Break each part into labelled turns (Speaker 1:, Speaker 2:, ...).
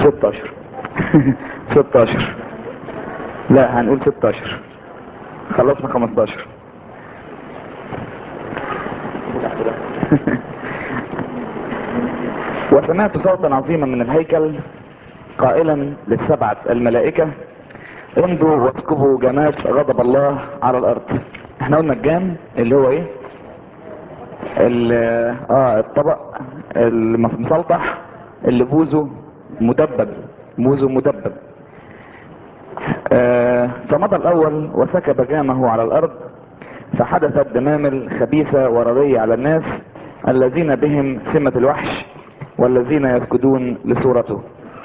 Speaker 1: 16 16 لا هنقول 16 خلصنا 15 وسمعت صوتا عظيما من الهيكل قائلا للسبعة الملائكة امضوا واسكبوا جماس غضب الله على الارض احنا قلنا الجام اللي هو ايه ال- اه الطبق المسلطح اللي بوزه مدبب بوزه مدبب آه فمضى الاول وسكب جامه على الارض فحدثت دمامل خبيثة وردية على الناس الذين بهم سمة الوحش والذين يسجدون لصورته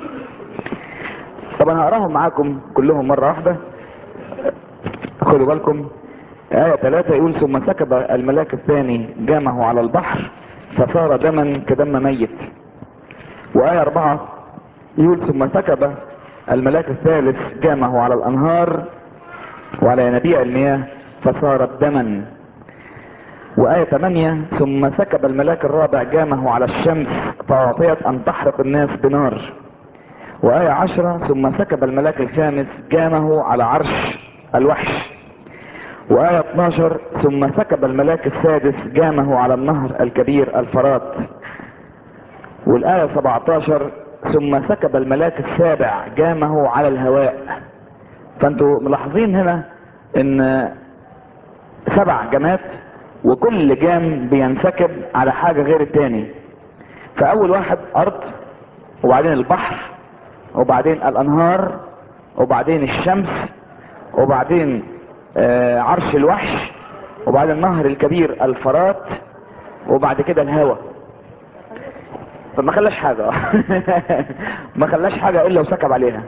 Speaker 1: طبعا هقراهم معاكم كلهم مرة واحدة خدوا بالكم آية ثلاثة يقول ثم سكب الملاك الثاني جامه على البحر فصار دما كدم ميت وآية أربعة يقول ثم سكب الملاك الثالث جامه على الأنهار وعلى ينابيع المياه فصارت دما وآية 8 ثم سكب الملاك الرابع جامه على الشمس فأعطيت أن تحرق الناس بنار وآية 10 ثم سكب الملاك الخامس جامه على عرش الوحش وآية 12 ثم سكب الملاك السادس جامه على النهر الكبير الفرات والآية 17 ثم سكب الملاك السابع جامه على الهواء فانتوا ملاحظين هنا ان سبع جامات وكل جام بينسكب على حاجة غير التاني فأول واحد أرض وبعدين البحر وبعدين الأنهار وبعدين الشمس وبعدين آه عرش الوحش وبعدين النهر الكبير الفرات وبعد كده الهواء فما خلاش حاجة ما خلاش حاجة إلا وسكب عليها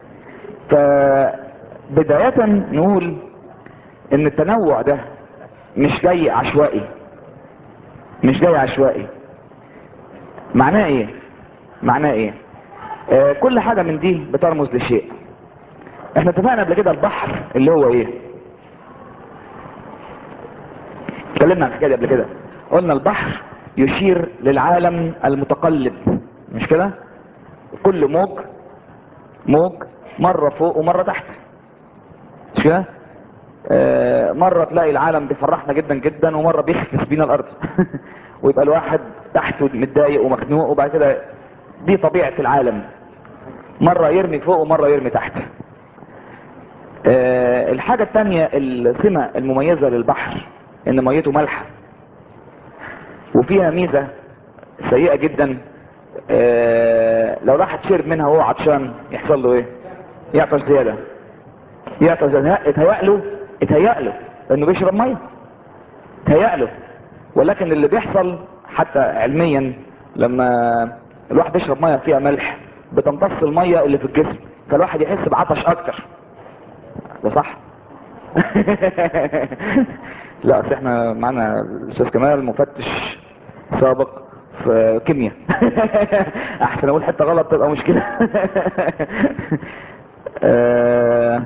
Speaker 1: فبداية نقول ان التنوع ده مش جاي عشوائي مش جاي عشوائي معناه ايه معناه ايه آه كل حاجة من دي بترمز لشيء احنا اتفقنا قبل كده البحر اللي هو ايه اتكلمنا عن الحكايه دي قبل كده قلنا البحر يشير للعالم المتقلب مش كده كل موج موج مرة فوق ومرة تحت مش كده آه، مرة تلاقي العالم بيفرحنا جدا جدا ومرة بيخفس بينا الارض ويبقى الواحد تحته متضايق ومخنوق وبعد كده دي طبيعة العالم مرة يرمي فوق ومرة يرمي تحت آه، الحاجة التانية السمة المميزة للبحر ان ميته مالحة وفيها ميزة سيئة جدا آه، لو راح تشرب منها وهو عطشان يحصل له ايه يعطش زيادة يعطش زيادة اتهيأ له اتهيأ له انه بيشرب مية اتهيأ له ولكن اللي بيحصل حتى علميا لما الواحد يشرب مية فيها ملح بتمتص المية اللي في الجسم فالواحد يحس بعطش اكتر ده صح لا اصل احنا معانا الاستاذ كمال مفتش سابق في كيمياء احسن اقول حته غلط تبقى مشكله آه،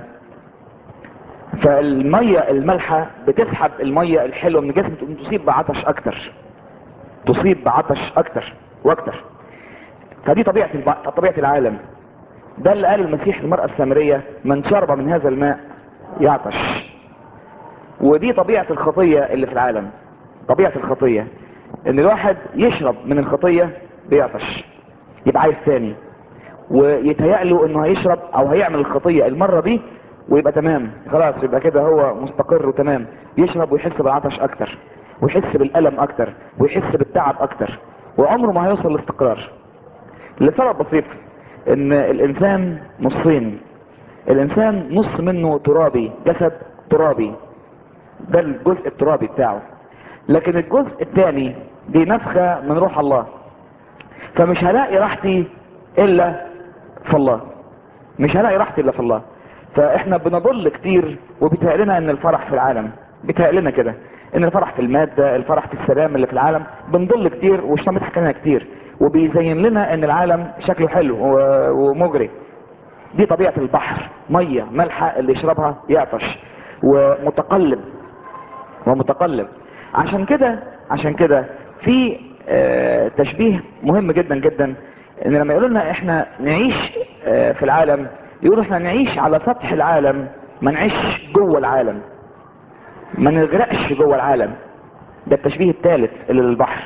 Speaker 1: فالميه المالحه بتسحب الميه الحلوه من الجسم تقوم تصيب بعطش اكتر تصيب بعطش اكتر واكتر فدي طبيعه الب... طبيعه العالم ده اللي قال المسيح للمراه السامريه من شرب من هذا الماء يعطش ودي طبيعه الخطيه اللي في العالم طبيعه الخطيه ان الواحد يشرب من الخطيه بيعطش يبقى عايز تاني ويتهيأ له انه هيشرب او هيعمل الخطيه المره دي ويبقى تمام خلاص يبقى كده هو مستقر وتمام يشرب ويحس بالعطش اكتر ويحس بالالم اكتر ويحس بالتعب اكتر وعمره ما هيوصل لاستقرار لسبب بسيط ان الانسان نصين الانسان نص منه ترابي جسد ترابي ده الجزء الترابي بتاعه لكن الجزء الثاني دي نفخة من روح الله فمش هلاقي راحتي الا في الله مش هلاقي راحتي الا في الله فاحنا بنضل كتير وبيتهيأ لنا ان الفرح في العالم بيتهيأ لنا كده ان الفرح في المادة الفرح في السلام اللي في العالم بنضل كتير والشيطان بيضحك علينا كتير وبيزين لنا ان العالم شكله حلو و- ومجري دي طبيعة البحر مية ملحة اللي يشربها يعطش ومتقلب ومتقلب عشان كده عشان كده في آه، تشبيه مهم جدا جدا ان لما يقولوا لنا احنا نعيش آه، في العالم يقولوا احنا نعيش على سطح العالم ما نعيش جوه العالم ما نغرقش جوه العالم ده التشبيه الثالث اللي للبحر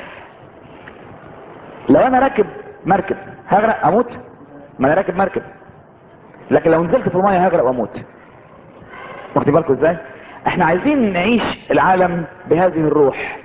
Speaker 1: لو انا راكب مركب هغرق اموت ما انا راكب مركب لكن لو نزلت في الميه هغرق واموت واخدين بالكم ازاي احنا عايزين نعيش العالم بهذه الروح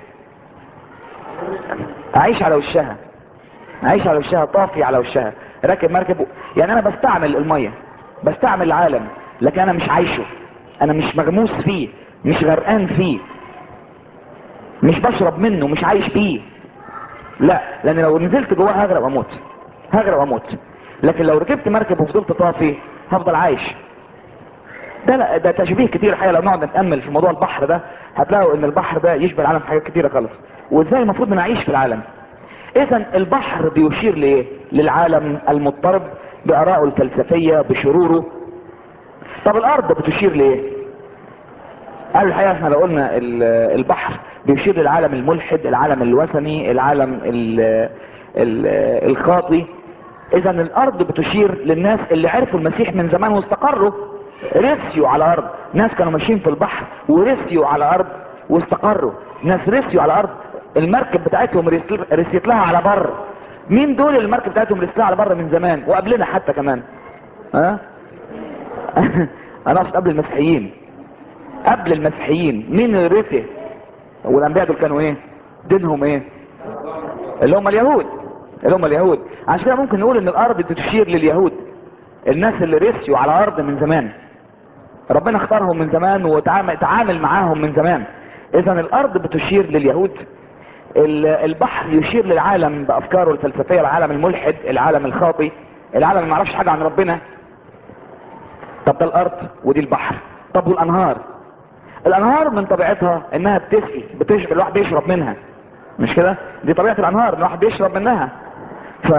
Speaker 1: اعيش على وشها اعيش على وشها طافي على وشها راكب مركب و... يعني انا بستعمل الميه بستعمل العالم لكن انا مش عايشه انا مش مغموس فيه مش غرقان فيه مش بشرب منه مش عايش فيه لا لان لو نزلت جواه هغرق واموت هغرق واموت لكن لو ركبت مركب وفضلت طافي هفضل عايش ده لا ده تشبيه كتير الحقيقه لو نقعد نتامل في موضوع البحر ده هتلاقوا ان البحر ده يشبه العالم في حاجات كتيره خالص وازاي المفروض نعيش في العالم اذا البحر بيشير لايه للعالم المضطرب بارائه الفلسفيه بشروره طب الارض بتشير لايه قال الحقيقه احنا لو قلنا ال- البحر بيشير للعالم الملحد العالم الوثني العالم ال ال الخاطي اذا الارض بتشير للناس اللي عرفوا المسيح من زمان واستقروا رسيوا على الارض ناس كانوا ماشيين في البحر ورسيوا على الارض واستقروا ناس رسيوا على الارض المركب بتاعتهم رس- رسيت لها على بر مين دول المركب بتاعتهم رسيت لها على بر من زمان وقبلنا حتى كمان ها انا اقصد قبل المسيحيين قبل المسيحيين مين اللي رسي والانبياء دول كانوا ايه دينهم ايه اللي هم اليهود اللي هم اليهود عشان كده ممكن نقول ان الارض بتشير لليهود الناس اللي رسيوا على الارض من زمان ربنا اختارهم من زمان وتعامل تعامل معاهم من زمان اذا الارض بتشير لليهود ال- البحر يشير للعالم بافكاره الفلسفيه العالم الملحد العالم الخاطي العالم اللي ما يعرفش حاجه عن ربنا طب ده الارض ودي البحر طب والانهار الانهار من طبيعتها انها بتسقي بتشرب الواحد بيشرب منها مش كده دي طبيعه الانهار ان الواحد بيشرب منها ف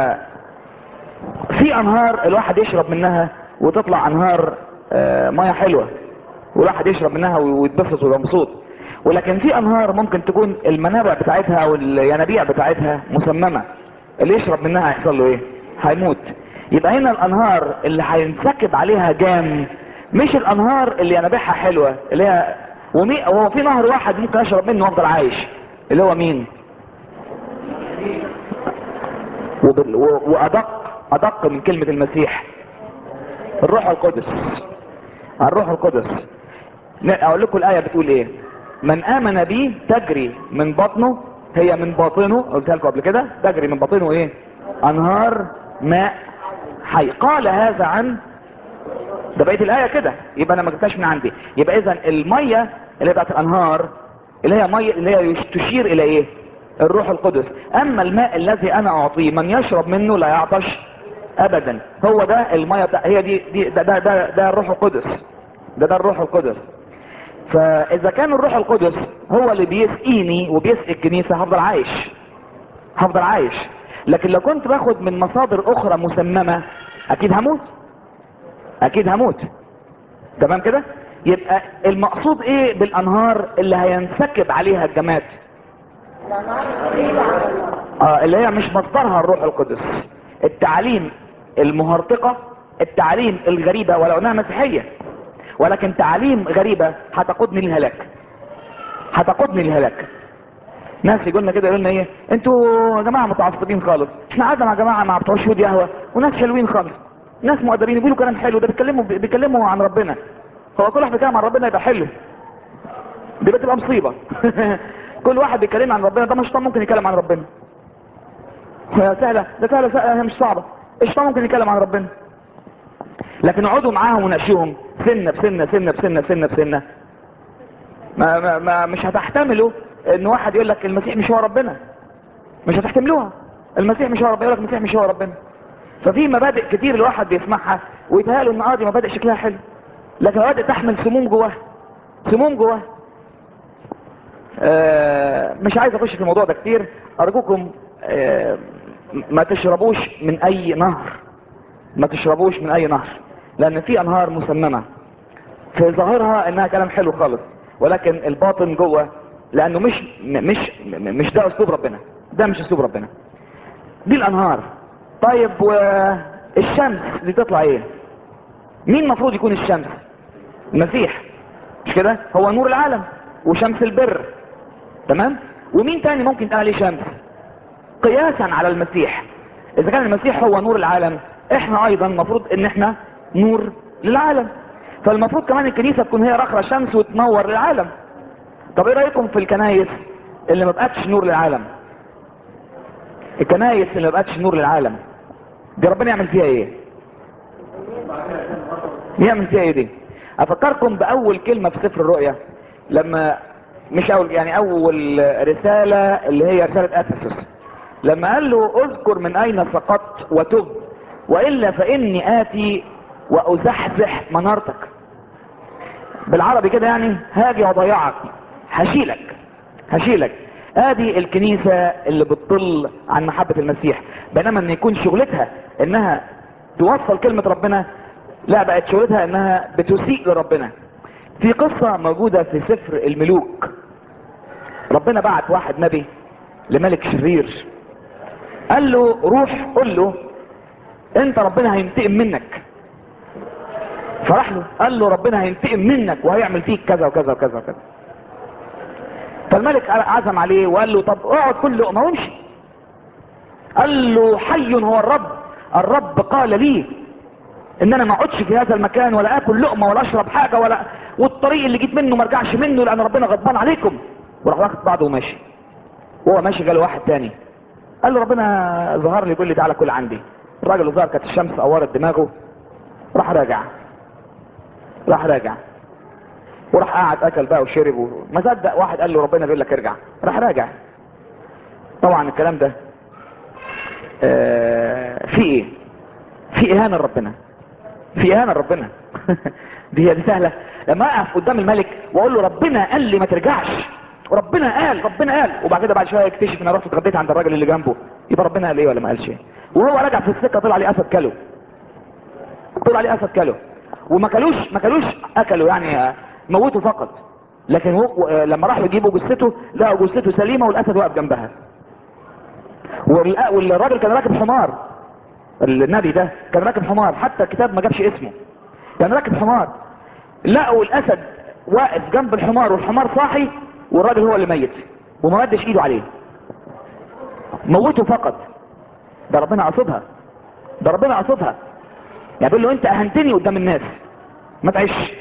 Speaker 1: في انهار الواحد يشرب منها وتطلع انهار آه، ميه حلوه والواحد يشرب منها ويتبسط ويبقى مبسوط ولكن في انهار ممكن تكون المنابع بتاعتها او الينابيع بتاعتها مسممه اللي يشرب منها هيحصل له ايه هيموت يبقى هنا الانهار اللي هينسكب عليها جام مش الانهار اللي ينابيعها حلوه اللي هي ومي... وهو في نهر واحد ممكن اشرب منه وافضل عايش اللي هو مين وبال... و... وادق ادق من كلمه المسيح الروح القدس الروح القدس لا، اقول لكم الايه بتقول ايه من امن بي تجري من بطنه هي من باطنه قلتها لكم قبل كده تجري من باطنه ايه انهار ماء حي قال هذا عن ده بقيه الايه كده يبقى انا ما جبتهاش من عندي يبقى اذا الميه اللي هي بتاعت الانهار اللي هي ميه اللي هي يش- تشير الى ايه الروح القدس اما الماء الذي انا اعطيه من يشرب منه لا يعطش ابدا هو ده الميه بتاع هي دي, دي ده, ده, ده, ده الروح القدس ده ده الروح القدس فاذا كان الروح القدس هو اللي بيسقيني وبيسقي الكنيسه هفضل عايش هفضل عايش لكن لو كنت باخد من مصادر اخرى مسممه اكيد هموت اكيد هموت تمام كده يبقى المقصود ايه بالانهار اللي هينسكب عليها الجماد اه اللي هي مش مصدرها الروح القدس التعاليم المهرطقة التعاليم الغريبة ولو انها مسيحية ولكن تعاليم غريبة هتقودني للهلاك هتقودني للهلاك ناس يقول لنا كده يقول لنا ايه انتوا يا جماعه متعصبين خالص احنا قعدنا مع جماعه مع بتوع شهود يهوه وناس حلوين خالص ناس مؤدبين بيقولوا كلام حلو ده بيتكلموا بيتكلموا عن ربنا هو كل واحد بيتكلم عن ربنا يبقى حلو دي بتبقى مصيبه كل واحد بيتكلم عن ربنا ده مش شيطان ممكن يتكلم عن ربنا هي سهله ده سهله سهله هي مش صعبه الشيطان ممكن يتكلم عن ربنا لكن اقعدوا معاهم وناقشوهم سنه بسنه سنه بسنه سنه بسنه ما, ما, ما مش هتحتملوا ان واحد يقول لك المسيح مش هو ربنا مش هتحتملوها المسيح مش هو ربنا يقول لك المسيح مش هو ربنا ففي مبادئ كتير الواحد بيسمعها ويتهيأله ان اه دي مبادئ شكلها حلو لكن مبادئ تحمل سموم جواها سموم جواها آه مش عايز اخش في الموضوع ده كتير ارجوكم آه ما تشربوش من اي نهر ما تشربوش من اي نهر لان في انهار مسممه في ظاهرها انها كلام حلو خالص ولكن الباطن جوه لانه مش مش مش ده اسلوب ربنا ده مش اسلوب ربنا دي الانهار طيب والشمس دي تطلع ايه مين المفروض يكون الشمس المسيح مش كده هو نور العالم وشمس البر تمام ومين تاني ممكن يتقال عليه شمس قياسا على المسيح اذا كان المسيح هو نور العالم احنا ايضا المفروض ان احنا نور للعالم فالمفروض كمان الكنيسة تكون هي رخرة شمس وتنور للعالم طب ايه رأيكم في الكنايس اللي ما بقتش نور للعالم الكنايس اللي ما بقتش نور للعالم دي ربنا يعمل فيها ايه يعمل فيها ايه دي افكركم باول كلمة في سفر الرؤيا لما مش اول يعني اول رسالة اللي هي رسالة افسس لما قال له اذكر من اين سقطت وتب والا فاني اتي وازحزح منارتك بالعربي كده يعني هاجي واضيعك هشيلك هشيلك ادي الكنيسة اللي بتطل عن محبة المسيح بينما ان يكون شغلتها انها توصل كلمة ربنا لا بقت شغلتها انها بتسيء لربنا في قصة موجودة في سفر الملوك ربنا بعت واحد نبي لملك شرير قال له روح قل له انت ربنا هينتقم منك فراح له قال له ربنا هينتقم منك وهيعمل فيك كذا وكذا وكذا وكذا فالملك عزم عليه وقال له طب اقعد كل لقمه وامشي قال له حي هو الرب الرب قال لي ان انا ما اقعدش في هذا المكان ولا اكل لقمه ولا اشرب حاجه ولا والطريق اللي جيت منه ما ارجعش منه لان ربنا غضبان عليكم وراح واخد بعضه وماشي وهو ماشي جاله واحد تاني قال له ربنا ظهر لي يقول لي تعالى كل عندي الراجل اللي ظهر كانت الشمس قورت دماغه راح راجع راح راجع وراح قعد اكل بقى وشرب وما صدق واحد قال له ربنا بيقول لك ارجع راح راجع طبعا الكلام ده آه في ايه في اهانه لربنا في اهانه لربنا دي هي دي سهله لما اقف قدام الملك واقول له ربنا قال لي ما ترجعش ربنا قال ربنا قال وبعد كده بعد شويه يكتشف ان انا رحت اتغديت عند الراجل اللي جنبه يبقى ربنا قال ايه ولا ما قالش ايه وهو راجع في السكه طلع عليه اسد كله طلع عليه اسد كله وما كلوش ما كلوش اكلوا يعني موتوا فقط لكن هو لما راحوا يجيبوا جثته لقوا جثته سليمه والاسد واقف جنبها والراجل كان راكب حمار النبي ده كان راكب حمار حتى الكتاب ما جابش اسمه كان راكب حمار لقوا الاسد واقف جنب الحمار والحمار صاحي والراجل هو اللي ميت وما مدش ايده عليه موته فقط ده ربنا قصدها ده ربنا قصدها يعني بيقول له انت اهنتني قدام الناس ما تعيش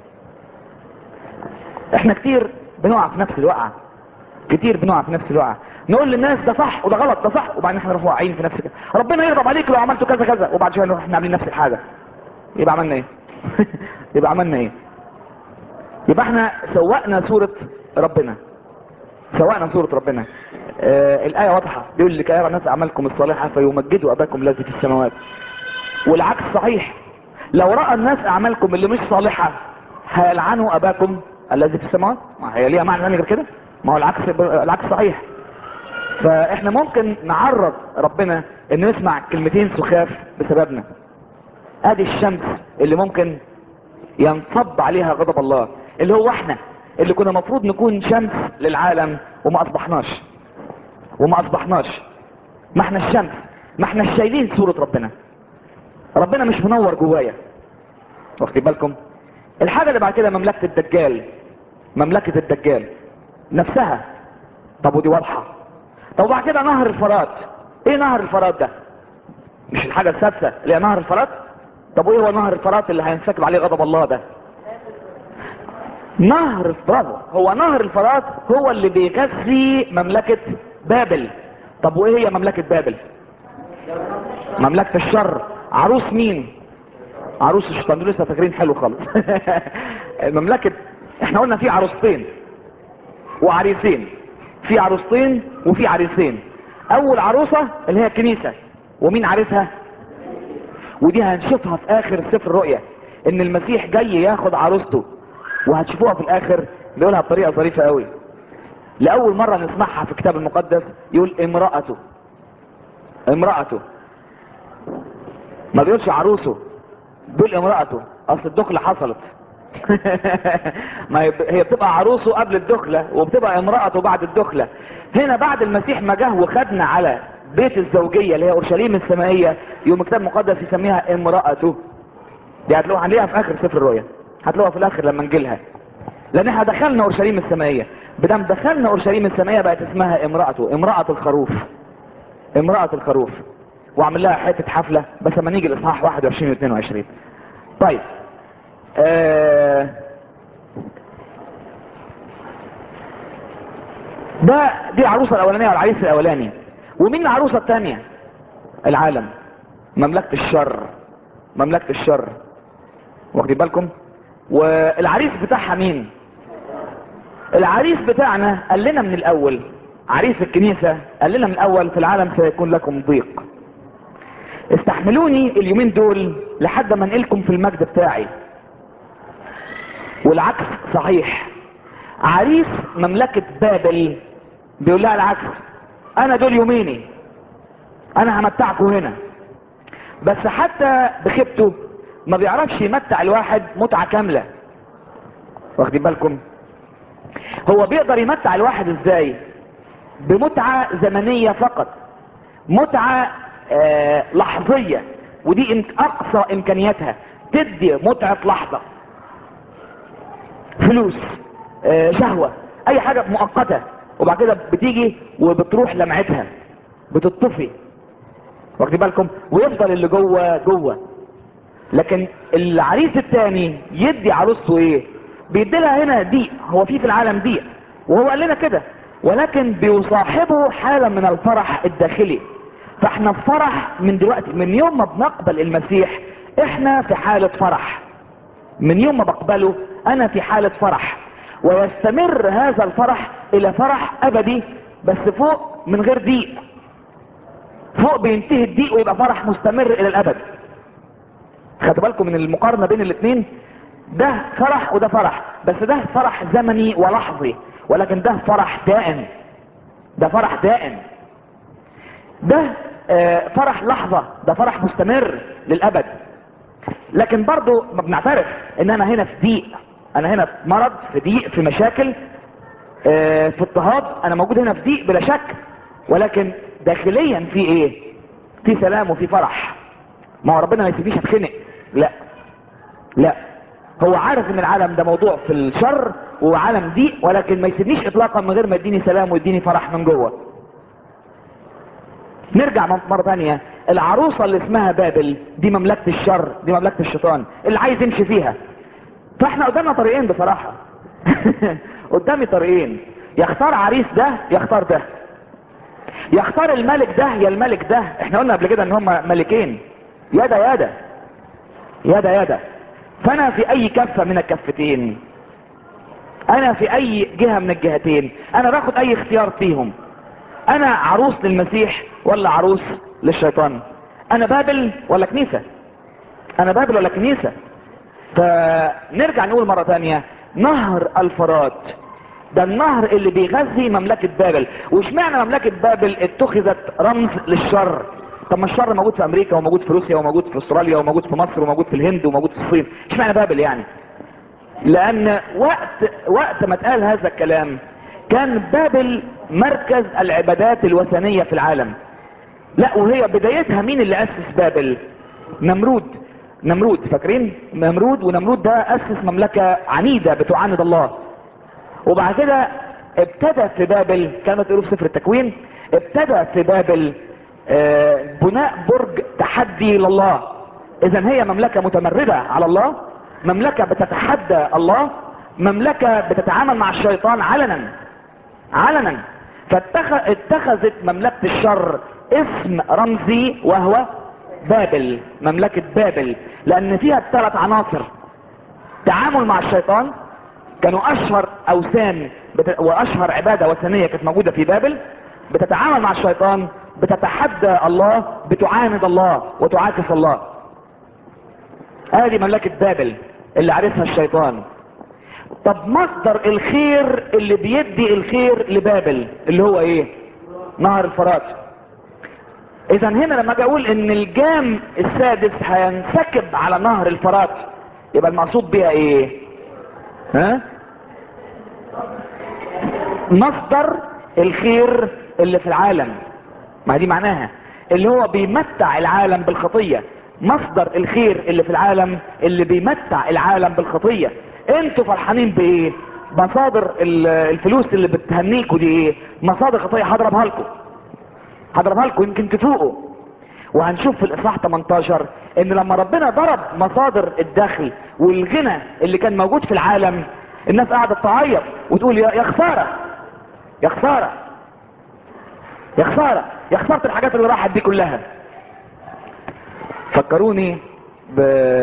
Speaker 1: احنا كتير بنقع في نفس الوقعة كتير بنقع في نفس الوقعة نقول للناس ده صح وده غلط ده صح وبعدين احنا نروح واقعين في نفس كده ربنا يغضب عليك لو عملتوا كذا كذا وبعد شويه نروح احنا عاملين نفس الحاجة يبقى عملنا ايه يبقى عملنا ايه يبقى احنا سوقنا صورة ربنا سوقنا صورة ربنا آه الآية واضحة بيقول لك يرى الناس أعمالكم الصالحة فيمجدوا أباكم الذي في السماوات والعكس صحيح لو رأى الناس أعمالكم اللي مش صالحة هيلعنوا أباكم الذي في السماوات ما هي ليها معنى ثاني غير كده ما هو العكس العكس صحيح فاحنا ممكن نعرض ربنا انه يسمع كلمتين سخاف بسببنا ادي الشمس اللي ممكن ينصب عليها غضب الله اللي هو احنا اللي كنا مفروض نكون شمس للعالم وما اصبحناش وما اصبحناش ما احنا الشمس ما احنا شايلين صورة ربنا ربنا مش منور جوايا واخدين بالكم الحاجة اللي بعد كده مملكة الدجال مملكة الدجال نفسها طب ودي واضحة طب وبعد كده نهر الفرات ايه نهر الفرات ده مش الحاجة السادسة اللي هي نهر الفرات طب وايه هو نهر الفرات اللي هينسكب عليه غضب الله ده نهر برافو هو نهر الفرات هو اللي بيغذي مملكة بابل طب وايه هي مملكة بابل مملكة الشر عروس مين عروس الشيطان دول لسه فاكرين حلو خالص مملكة احنا قلنا في عروستين وعريسين في عروستين وفي عريسين اول عروسة اللي هي الكنيسة ومين عريسها ودي هنشوفها في اخر سفر الرؤيا ان المسيح جاي ياخد عروسته وهتشوفوها في الاخر بيقولها بطريقة ظريفة قوي لأول مرة نسمعها في الكتاب المقدس يقول امرأته امرأته ما بيقولش عروسه بيقول امرأته اصل الدخلة حصلت ما هي بتبقى عروسه قبل الدخلة وبتبقى امرأته بعد الدخلة هنا بعد المسيح ما جه وخدنا على بيت الزوجية اللي هي اورشليم السمائية يوم الكتاب المقدس يسميها امرأته دي هتلاقوها هنلاقيها في اخر سفر الرؤيا هتلاقوها في الاخر لما نجيلها لان احنا دخلنا اورشليم السمائية بدم دخلنا اورشليم السمائية بقت اسمها امرأته امرأة الخروف امرأة الخروف واعمل لها حتة حفلة بس لما نيجي الاصحاح 21 و 22 طيب آه ده دي العروسة الاولانية والعريس الاولاني ومين العروسة الثانية العالم مملكة الشر مملكة الشر واخدين بالكم والعريس بتاعها مين العريس بتاعنا قال لنا من الاول عريس الكنيسة قال لنا من الاول في العالم سيكون لكم ضيق استحملوني اليومين دول لحد ما انقلكم في المجد بتاعي والعكس صحيح عريس مملكة بابل بيقول لها العكس انا دول يوميني انا همتعكم هنا بس حتى بخيبته ما بيعرفش يمتع الواحد متعة كاملة واخدين بالكم هو بيقدر يمتع الواحد ازاي بمتعة زمنية فقط متعة آه لحظية ودي إم- اقصى امكانياتها تدي متعة لحظة فلوس آه شهوة اي حاجة مؤقتة وبعد كده بتيجي وبتروح لمعتها بتطفي واخدين بالكم ويفضل اللي جوه جوه لكن العريس الثاني يدي عروسته ايه بيدي لها هنا ضيق هو في في العالم ضيق وهو قال لنا كده ولكن بيصاحبه حالة من الفرح الداخلي فاحنا في فرح من دلوقتي من يوم ما بنقبل المسيح احنا في حالة فرح من يوم ما بقبله انا في حالة فرح ويستمر هذا الفرح الى فرح ابدي بس فوق من غير ضيق فوق بينتهي الضيق ويبقى فرح مستمر الى الابد خدوا بالكم من المقارنة بين الاثنين ده فرح وده فرح بس ده فرح زمني ولحظي ولكن ده فرح دائم ده فرح دائم ده آه، فرح لحظة ده فرح مستمر للأبد لكن برضو ما بنعترف ان انا هنا في ضيق انا هنا في مرض في ضيق في مشاكل آه، في اضطهاد انا موجود هنا في ضيق بلا شك ولكن داخليا في ايه في سلام وفي فرح ما هو ربنا ما يسيبنيش اتخنق لا لا هو عارف ان العالم ده موضوع في الشر وعالم ضيق ولكن ما يسيبنيش اطلاقا من غير ما يديني سلام ويديني فرح من جوه نرجع مرة ثانية العروسة اللي اسمها بابل دي مملكة الشر دي مملكة الشيطان اللي عايز يمشي فيها فاحنا قدامنا طريقين بصراحة قدامي طريقين يختار عريس ده يختار ده يختار الملك ده يا الملك ده احنا قلنا قبل كده ان هما ملكين يدا يدا يدا يدا فانا في اي كفة من الكفتين انا في اي جهة من الجهتين انا باخد اي اختيار فيهم انا عروس للمسيح ولا عروس للشيطان انا بابل ولا كنيسة انا بابل ولا كنيسة فنرجع نقول مرة تانية نهر الفرات ده النهر اللي بيغذي مملكة بابل واشمعنى مملكة بابل اتخذت رمز للشر طب ما الشر موجود في امريكا وموجود في روسيا وموجود في استراليا وموجود في مصر وموجود في الهند وموجود في الصين اشمعنى بابل يعني لان وقت وقت ما اتقال هذا الكلام كان بابل مركز العبادات الوثنية في العالم لا وهي بدايتها مين اللي اسس بابل نمرود نمرود فاكرين نمرود ونمرود ده اسس مملكة عنيدة بتعاند الله وبعد كده ابتدى في بابل كما تقولوا في سفر التكوين ابتدى في بابل آه، بناء برج تحدي لله اذا هي مملكة متمردة على الله مملكة بتتحدى الله مملكة بتتعامل مع الشيطان علنا علنا فاتخذت مملكة الشر اسم رمزي وهو بابل مملكة بابل لان فيها الثلاث عناصر تعامل مع الشيطان كانوا اشهر اوثان بت... واشهر عبادة وثنية كانت موجودة في بابل بتتعامل مع الشيطان بتتحدى الله بتعاند الله وتعاكس الله هذه مملكة بابل اللي عرفها الشيطان طب مصدر الخير اللي بيدي الخير لبابل اللي هو ايه نهر الفرات اذا هنا لما اجي اقول ان الجام السادس هينسكب على نهر الفرات يبقى المقصود بيها ايه ها مصدر الخير اللي في العالم ما دي معناها اللي هو بيمتع العالم بالخطية مصدر الخير اللي في العالم اللي بيمتع العالم بالخطية انتوا فرحانين بايه مصادر ال- الفلوس اللي بتهنيكوا دي ايه مصادر خطية هضربها لكم هضربها لكم يمكن تفوقوا وهنشوف في الاصحاح 18 ان لما ربنا ضرب مصادر الدخل والغنى اللي كان موجود في العالم الناس قاعدة تعيط وتقول يا يا خسارة يا خسارة يا خسارة يا خسارة الحاجات اللي راحت دي كلها فكروني ب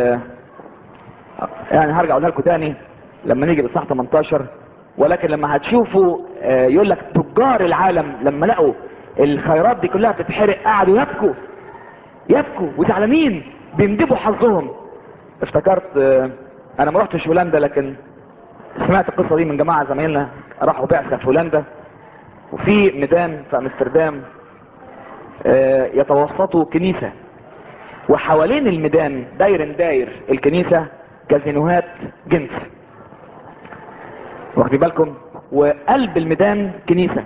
Speaker 1: يعني هرجع اقولها لكم تاني لما نيجي للصح 18 ولكن لما هتشوفوا آه، يقول لك تجار العالم لما لقوا الخيرات دي كلها بتتحرق قعدوا يبكوا يبكوا وزعلانين بيندبوا حظهم افتكرت آه، انا ما رحتش هولندا لكن سمعت القصه دي من جماعه زمايلنا راحوا بعثه في هولندا وفي ميدان في امستردام آه، يتوسطوا كنيسه وحوالين الميدان داير داير الكنيسه كازينوهات جنس واخدين بالكم وقلب الميدان كنيسه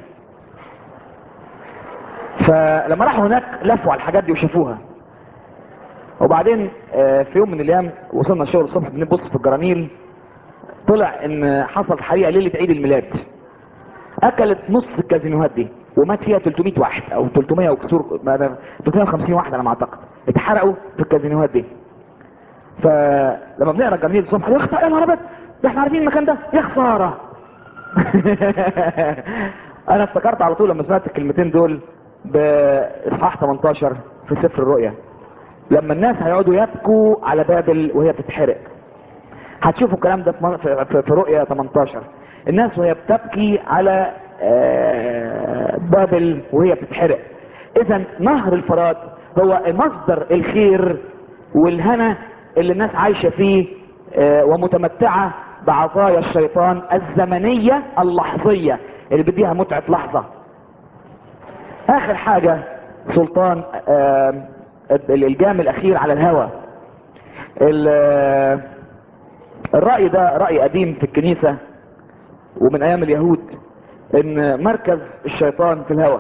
Speaker 1: فلما راحوا هناك لفوا على الحاجات دي وشافوها وبعدين آه، في يوم من الايام وصلنا الشغل الصبح بنبص في الجرانيل طلع ان حصل حريقه ليله عيد الميلاد اكلت نص الكازينوهات دي ومات فيها 300 واحد او 300 وكسور ما- ما- 350 واحد على ما اعتقد اتحرقوا في الكازينوهات دي فلما بنقرا الجرانيل الصبح يا خساره يا نهار ابيض ده احنا عارفين المكان ده يا خساره انا افتكرت على طول لما سمعت الكلمتين دول باصحاح 18 في سفر الرؤيا لما الناس هيقعدوا يبكوا على بابل وهي بتتحرق هتشوفوا الكلام ده في من- في- في في رؤيا 18 الناس وهي بتبكي على آه، بابل وهي بتتحرق اذا نهر الفرات هو مصدر الخير والهنا اللي الناس عايشة فيه آه، ومتمتعة بعطايا الشيطان الزمنية اللحظية اللي بديها متعة لحظة اخر حاجة سلطان آه، الجام الاخير على الهوى ال- الرأي ده رأي قديم في الكنيسة ومن ايام اليهود ان مركز الشيطان في الهوى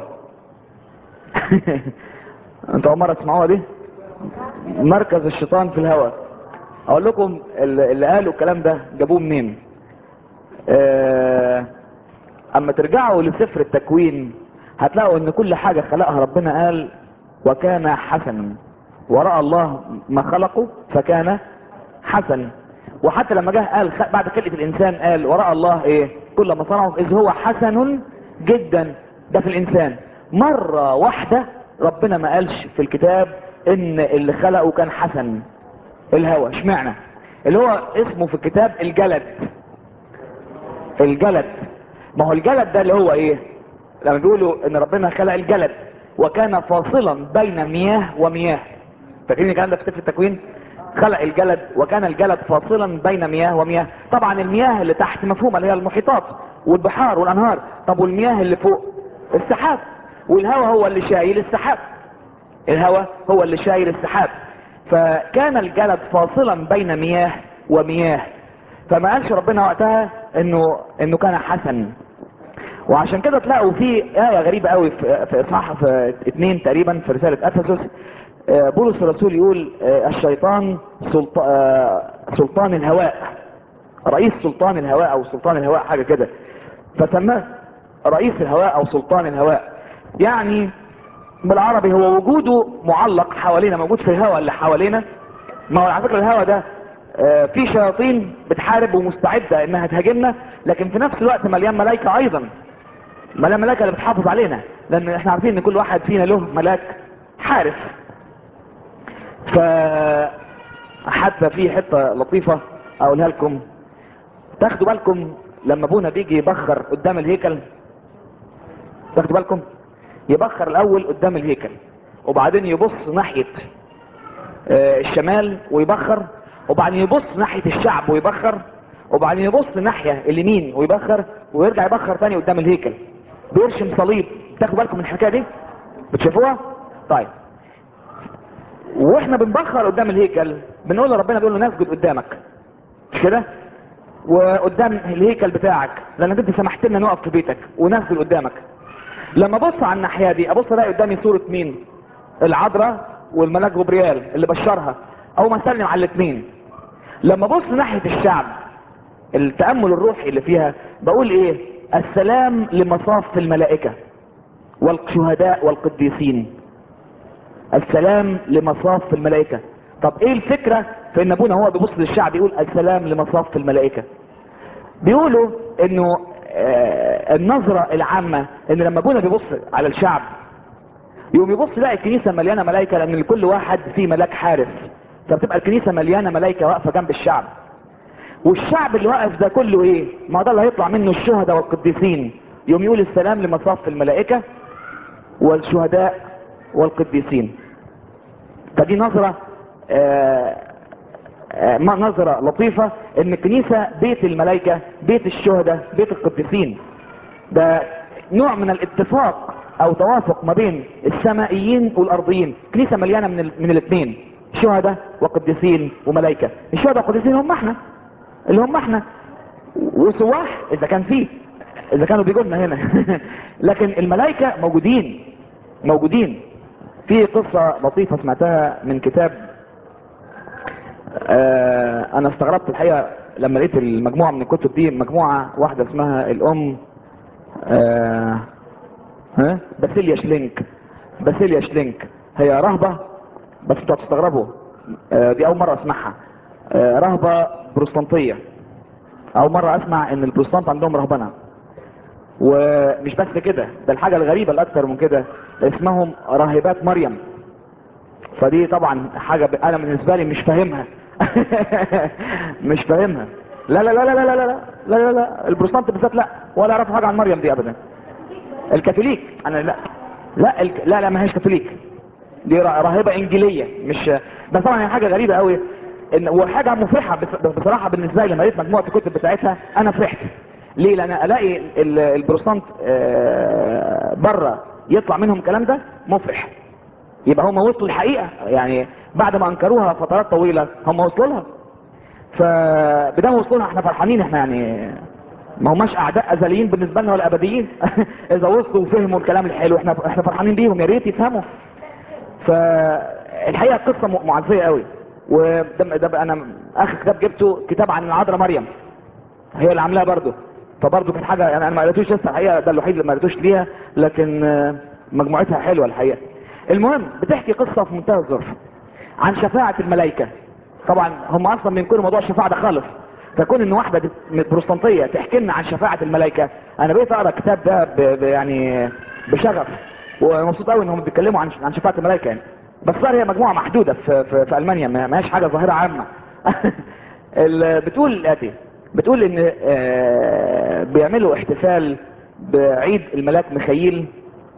Speaker 1: انتوا اول مرة تسمعوها دي مركز الشيطان في الهوى اقول لكم اللي اللي قالوا الكلام ده جابوه منين آه، اما ترجعوا لسفر التكوين هتلاقوا ان كل حاجة خلقها ربنا قال وكان حسنا ورأى الله ما خلقه فكان حسن وحتى لما جه قال خ- بعد خلقة الانسان قال ورأى الله ايه كل ما صنعه اذ هو حسن جدا ده في الانسان مرة واحدة ربنا ما قالش في الكتاب ان اللي خلقه كان حسن الهوى اشمعنى اللي هو اسمه في الكتاب الجلد الجلد ما هو الجلد ده اللي هو ايه لما بيقولوا ان ربنا خلق الجلد وكان فاصلا بين مياه ومياه فاكرين الكلام ده في سفر التكوين خلق الجلد وكان الجلد فاصلا بين مياه ومياه طبعا المياه اللي تحت مفهومه اللي هي المحيطات والبحار والانهار طب والمياه اللي فوق السحاب والهواء هو اللي شايل السحاب الهواء هو اللي شايل السحاب فكان الجلد فاصلا بين مياه ومياه فما قالش ربنا وقتها انه انه كان حسن وعشان كده تلاقوا في آية غريبة قوي في في إصحاح في اتنين تقريبا في رسالة أفسس آه، بولس الرسول يقول آه، الشيطان سلط- آه، سلطان الهواء رئيس سلطان الهواء أو سلطان الهواء حاجة كده فسماه رئيس الهواء أو سلطان الهواء يعني بالعربي هو وجوده معلق حوالينا موجود في الهواء اللي حوالينا ما هو على فكرة الهواء ده آه، في شياطين بتحارب ومستعدة انها تهاجمنا لكن في نفس الوقت مليان ملائكة ايضا مليان ملائكة اللي بتحافظ علينا لان احنا عارفين ان كل واحد فينا له ملاك حارس ف حتى في حتة لطيفة اقولها لكم تاخدوا بالكم لما ابونا بيجي يبخر قدام الهيكل تاخدوا بالكم يبخر الاول قدام الهيكل وبعدين يبص ناحية آه، الشمال ويبخر وبعدين يبص ناحية الشعب ويبخر وبعدين يبص ناحية اليمين ويبخر ويرجع يبخر تاني قدام الهيكل بيرشم صليب تاخدوا بالكم من الحكاية دي بتشوفوها طيب واحنا بنبخر قدام الهيكل بنقول لربنا بيقول له نسجد قدامك مش كده وقدام الهيكل بتاعك لانك انت سمحت لنا نقف في بيتك ونسجد قدامك لما ابص على الناحيه دي ابص الاقي قدامي صوره مين العذراء والملاك جبريال اللي بشرها او ما اسلم على الاثنين لما ابص ناحيه الشعب التامل الروحي اللي فيها بقول ايه السلام لمصاف الملائكه والشهداء والقديسين السلام لمصاف الملائكه طب ايه الفكره في ان ابونا هو بيبص للشعب يقول السلام لمصاف الملائكه بيقولوا انه آه النظرة العامة ان لما ابونا بيبص على الشعب يقوم يبص يلاقي الكنيسة مليانة ملائكة لان لكل واحد فيه ملاك حارس فبتبقى الكنيسة مليانة ملائكة واقفة جنب الشعب والشعب اللي واقف ده كله ايه ما ده اللي هيطلع منه الشهداء والقديسين يوم يقول السلام لمصاف الملائكة والشهداء والقديسين فدي نظرة آه آه نظرة لطيفة ان الكنيسة بيت الملائكة بيت الشهداء بيت القديسين ده نوع من الاتفاق او توافق ما بين السمائيين والارضيين كنيسة مليانة من, ال... من الاثنين شهداء وقديسين وملائكة الشهداء والقديسين هم احنا اللي هم احنا وسواح اذا كان فيه اذا كانوا بيقولنا هنا لكن الملائكة موجودين موجودين في قصة لطيفة سمعتها من كتاب آه انا استغربت الحقيقة لما لقيت المجموعة من الكتب دي مجموعة واحدة اسمها الام آه ها باسيليا شلينك باسيليا شلينك هي رهبة بس انتوا هتستغربوا آه دي اول مرة اسمعها آه رهبة بروستانتية اول مرة اسمع ان البروستانت عندهم رهبنة ومش بس كده ده الحاجة الغريبة الاكثر من كده اسمهم راهبات مريم فدي طبعا حاجة انا بالنسبة لي مش فاهمها مش فاهمها لا لا لا لا لا لا لا لا لا لا البروتستانت بالذات لا ولا يعرفوا حاجه عن مريم دي ابدا الكاثوليك انا لا لا الك... لا لا ما هيش كاثوليك دي راهبه انجيليه مش بس طبعا هي حاجه غريبه قوي ان وحاجه مفرحه بصراحه بالنسبه لي لما قريت مجموعه الكتب بتاعتها انا فرحت ليه لان الاقي البروتستانت بره يطلع منهم الكلام ده مفرح يبقى هم وصلوا الحقيقه يعني بعد ما انكروها فترات طويله هم وصلوا لها فبدام وصلوا لها احنا فرحانين احنا يعني ما هماش اعداء ازليين بالنسبه لنا ولا ابديين اذا وصلوا وفهموا الكلام الحلو احنا احنا فرحانين بيهم يا ريت يفهموا فالحقيقه قصه معزيه قوي وده ده انا اخر كتاب جبته كتاب عن العذراء مريم هي اللي عاملاها برضه فبرضه كانت حاجه يعني انا ما قريتوش لسه الحقيقه ده الوحيد اللي ما قريتوش ليها لكن مجموعتها حلوه الحقيقه المهم بتحكي قصه في منتهى الظرف عن شفاعه الملائكه طبعا هم اصلا بينكروا موضوع الشفاعه ده خالص فكون ان واحده بروستانتيه تحكي لنا عن شفاعه الملائكه انا بقيت اقرا الكتاب ده ب... ب... يعني بشغف ومبسوط قوي انهم بيتكلموا عن عن شفاعه الملائكه يعني بس صار هي مجموعه محدوده في في, في المانيا ما هيش حاجه ظاهره عامه بتقول الاتي بتقول ان بيعملوا احتفال بعيد الملاك ميخائيل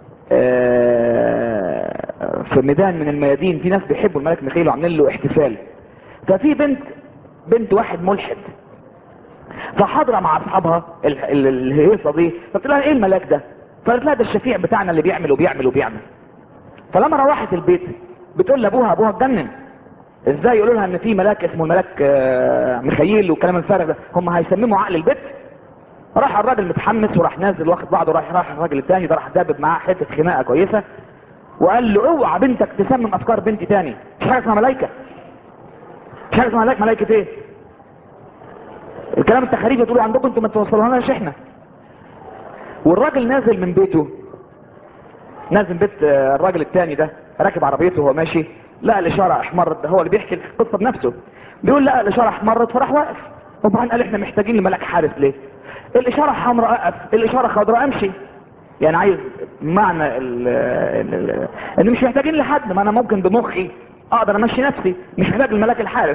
Speaker 1: في ميدان من الميادين في ناس بيحبوا الملك ميخائيل وعاملين له احتفال ففي بنت بنت واحد ملحد فحاضرة مع اصحابها الهيصة دي فقلت لها ايه الملاك ده فقالت لها ده الشفيع بتاعنا اللي بيعمل وبيعمل وبيعمل فلما روحت البيت بتقول لابوها ابوها اتجنن ازاي يقولوا لها ان في ملاك اسمه الملاك ميخائيل والكلام الفارغ ده هم هيسمموا عقل البيت راح الراجل متحمس وراح نازل واخد بعضه راح راح الراجل الثاني ده راح دابب معاه حته خناقه كويسه وقال له اوعى بنتك تسمم افكار بنتي تاني مش حاجه اسمها ملائكه مش حاجه اسمها ملائكه ملائكه ايه الكلام التخاريف تقولوا عندكم انتوا ما توصلوهاش احنا والراجل نازل من بيته نازل من بيت الراجل الثاني ده راكب عربيته وهو ماشي لقى الاشاره احمرت هو اللي بيحكي القصه بنفسه بيقول لقى الاشاره احمرت فراح واقف وبعدين قال احنا محتاجين لملاك حارس ليه الاشاره حمراء اقف الاشاره خضراء امشي يعني عايز معنى ال ال ان مش محتاجين لحد ما انا ممكن بمخي اقدر امشي نفسي مش محتاج الملاك الحارس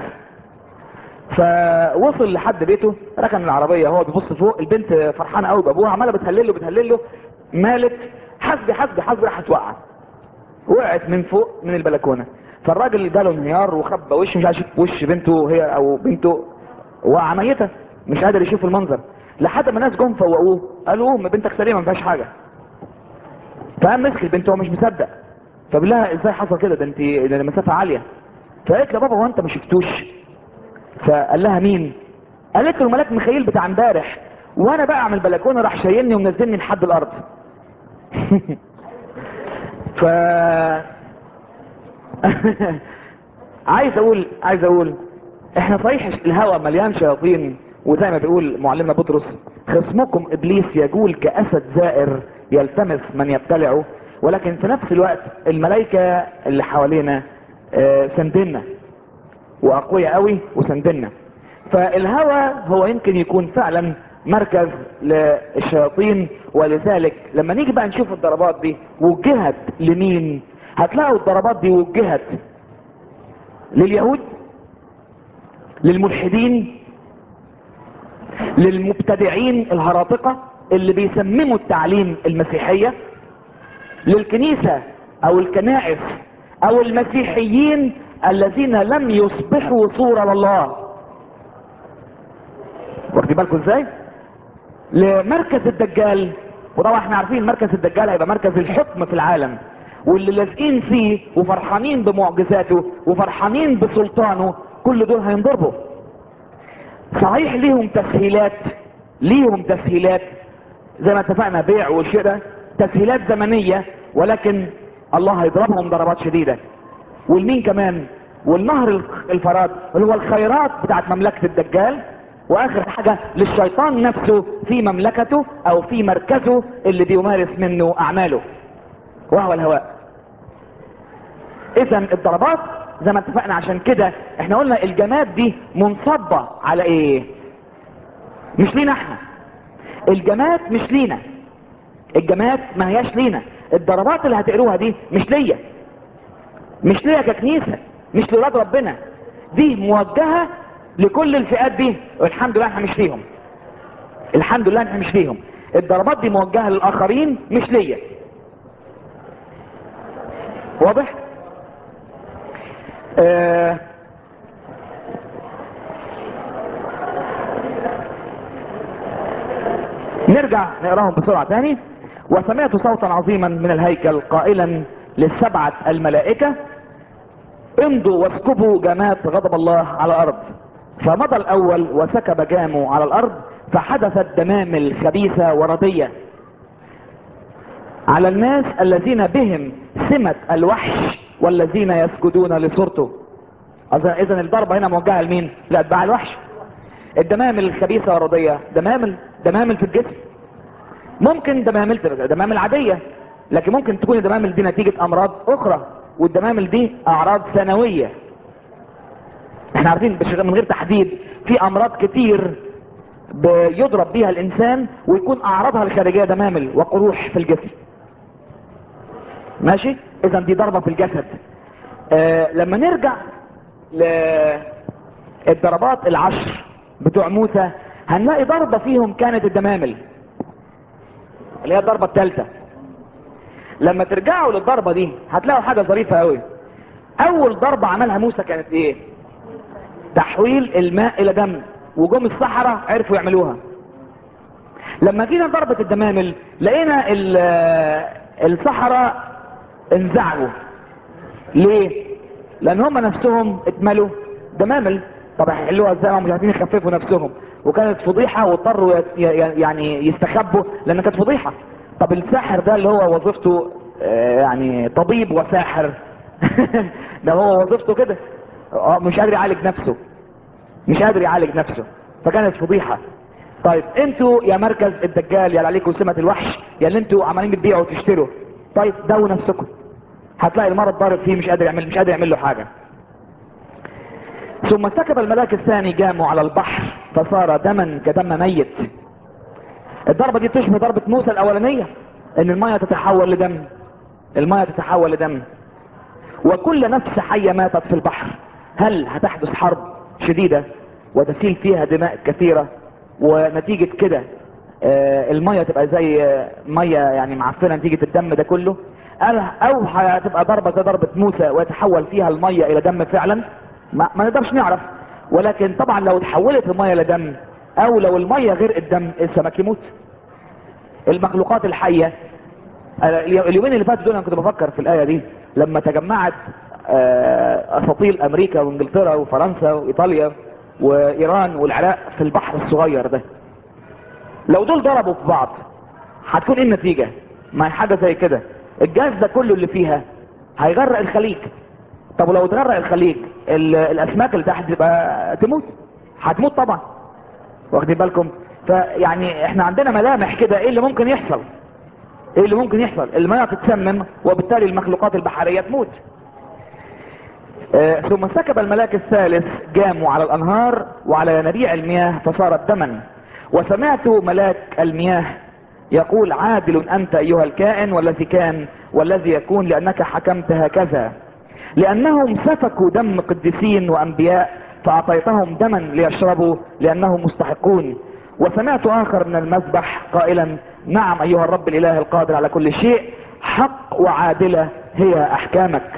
Speaker 1: فوصل لحد بيته ركن العربيه هو بيبص فوق البنت فرحانه قوي بابوها عماله بتهلل له بتهلل له مالت حسبي حسبي حسبي راحت وقعت وقعت من فوق من البلكونه فالراجل جاله انهيار وخبى وشه مش عارف يشوف وش بنته هي او بنته وقع ميته مش قادر يشوف المنظر لحد ما الناس جم فوقوه قالوا قوم بنتك سليمه ما فيهاش حاجه فقام مسك البنت هو مش مصدق فبيقول لها ازاي حصل كده ده انت ده المسافه عاليه فقالت له بابا هو انت ما شفتوش فقال لها مين قالت له الملاك ميخائيل بتاع امبارح وانا بقى من البلكونه راح شايلني ومنزلني لحد الارض ف عايز اقول عايز اقول احنا صحيح الهوى مليان شياطين وزي ما بيقول معلمنا بطرس خصمكم ابليس يجول كاسد زائر يلتمس من يبتلعه ولكن في نفس الوقت الملائكه اللي حوالينا آه، سندنا واقوياء قوي وسندنا فالهوى هو يمكن يكون فعلا مركز للشياطين ولذلك لما نيجي بقى نشوف الضربات دي وجهت لمين هتلاقوا الضربات دي وجهت لليهود للملحدين للمبتدعين الهراطقة اللي بيسمموا التعليم المسيحية للكنيسة او الكنائس او المسيحيين الذين لم يصبحوا صورة لله واخدين بالكم ازاي لمركز الدجال وطبعا احنا عارفين مركز الدجال هيبقى مركز الحكم في العالم واللي لازقين فيه وفرحانين بمعجزاته وفرحانين بسلطانه كل دول هينضربوا صحيح ليهم تسهيلات ليهم تسهيلات زي ما اتفقنا بيع وشراء تسهيلات زمنية ولكن الله هيضربهم ضربات شديدة والمين كمان والنهر الفرات اللي هو الخيرات بتاعت مملكة الدجال واخر حاجة للشيطان نفسه في مملكته او في مركزه اللي بيمارس منه اعماله وهو الهواء اذا الضربات زي ما اتفقنا عشان كده احنا قلنا الجماد دي منصبة على ايه مش لينا احنا الجماد مش لينا الجماد ما هياش لينا الضربات اللي هتقروها دي مش ليا مش ليا ككنيسة مش لولاد ربنا دي موجهة لكل الفئات دي والحمد لله احنا مش فيهم الحمد لله احنا مش فيهم الضربات دي موجهة للاخرين مش ليا واضح آه نرجع نقراهم بسرعة تاني وسمعت صوتا عظيما من الهيكل قائلا للسبعة الملائكة امضوا واسكبوا جماد غضب الله على الارض فمضى الاول وسكب جامه على الارض فحدثت دمامل خبيثة وردية على الناس الذين بهم سمة الوحش والذين يسجدون لصورته اذا الضربة هنا موجهة لمين لاتباع الوحش الدمامل الخبيثة والردية دمامل دمامل في الجسم ممكن دمامل دمامل عادية لكن ممكن تكون الدمامل دي نتيجة امراض اخرى والدمامل دي اعراض ثانوية احنا عارفين من غير تحديد في امراض كتير بيضرب بيها الانسان ويكون اعراضها الخارجية دمامل وقروح في الجسم ماشي اذا دي ضربة في الجسد آه لما نرجع للضربات العشر بتوع موسى هنلاقي ضربة فيهم كانت الدمامل اللي هي الضربة الثالثة لما ترجعوا للضربة دي هتلاقوا حاجة ظريفة قوي اول ضربة عملها موسى كانت ايه تحويل الماء الى دم وجم الصحراء عرفوا يعملوها لما جينا ضربة الدمامل لقينا الصحراء انزعجوا ليه لان هم نفسهم اتملوا دمامل طب هيحلوها ازاي هم مش عارفين يخففوا نفسهم وكانت فضيحة واضطروا يعني يستخبوا لان كانت فضيحة طب الساحر ده اللي هو وظيفته يعني طبيب وساحر ده هو وظيفته كده مش قادر يعالج نفسه مش قادر يعالج نفسه فكانت فضيحة طيب انتوا يا مركز الدجال يا عليكم سمة الوحش يا اللي انتوا عمالين بتبيعوا وتشتروا طيب داوا نفسكم هتلاقي المرض ضارب فيه مش قادر يعمل مش قادر يعمل له حاجة ثم سكب الملاك الثاني جامه على البحر فصار دما كدم ميت الضربة دي تشبه ضربة موسى الاولانية ان المية تتحول لدم المية تتحول لدم وكل نفس حية ماتت في البحر هل هتحدث حرب شديدة وتسيل فيها دماء كثيرة ونتيجة كده آه المية تبقى زي آه مية يعني معفنة نتيجة الدم ده كله او هتبقى ضربة زي ضربة موسى ويتحول فيها المية الى دم فعلا ما, ما نقدرش نعرف ولكن طبعا لو تحولت المية لدم او لو المية غير الدم السمك يموت المخلوقات الحية اليومين اللي فاتوا دول انا كنت بفكر في الايه دي لما تجمعت اساطيل امريكا وانجلترا وفرنسا وايطاليا وايران والعراق في البحر الصغير ده لو دول ضربوا في بعض هتكون ايه النتيجة ما هي حاجة زي كده الجاز ده كله اللي فيها هيغرق الخليج طب ولو اتغرق الخليج ال- الاسماك اللي تحت تبقى تموت هتموت طبعا واخدين بالكم فيعني احنا عندنا ملامح كده ايه اللي ممكن يحصل ايه اللي ممكن يحصل المياه تتسمم وبالتالي المخلوقات البحرية تموت آه، ثم سكب الملاك الثالث جامه على الانهار وعلى ينابيع المياه فصارت دما وسمعت ملاك المياه يقول عادل انت ايها الكائن والذي كان والذي يكون لانك حكمت هكذا لانهم سفكوا دم قديسين وانبياء فاعطيتهم دما ليشربوا لانهم مستحقون وسمعت اخر من المذبح قائلا نعم ايها الرب الاله القادر على كل شيء حق وعادله هي احكامك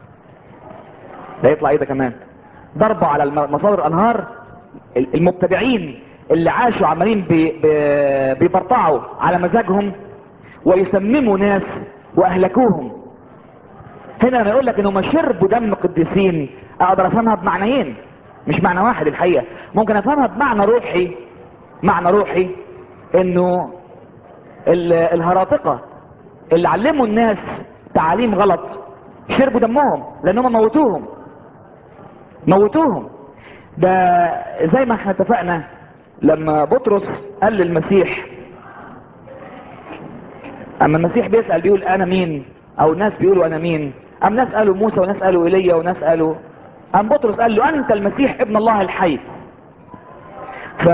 Speaker 1: ده يطلع ايه ده كمان ضربة على الم- مصادر الانهار ال- المبتدعين اللي عاشوا عمالين بي- بي- بيبرطعوا على مزاجهم ويسمموا ناس واهلكوهم هنا لما يقول لك انهم شربوا دم قديسين اقدر افهمها بمعنيين مش معنى واحد الحقيقة ممكن افهمها بمعنى روحي معنى روحي انه ال- الهراطقة اللي علموا الناس تعاليم غلط شربوا دمهم لانهم موتوهم موتوهم ده زي ما احنا اتفقنا لما بطرس قال للمسيح اما المسيح بيسأل بيقول انا مين او الناس بيقولوا انا مين ام ناس قالوا موسى وناس قالوا ايليا وناس قالوا ام بطرس قال له انت المسيح ابن الله الحي ف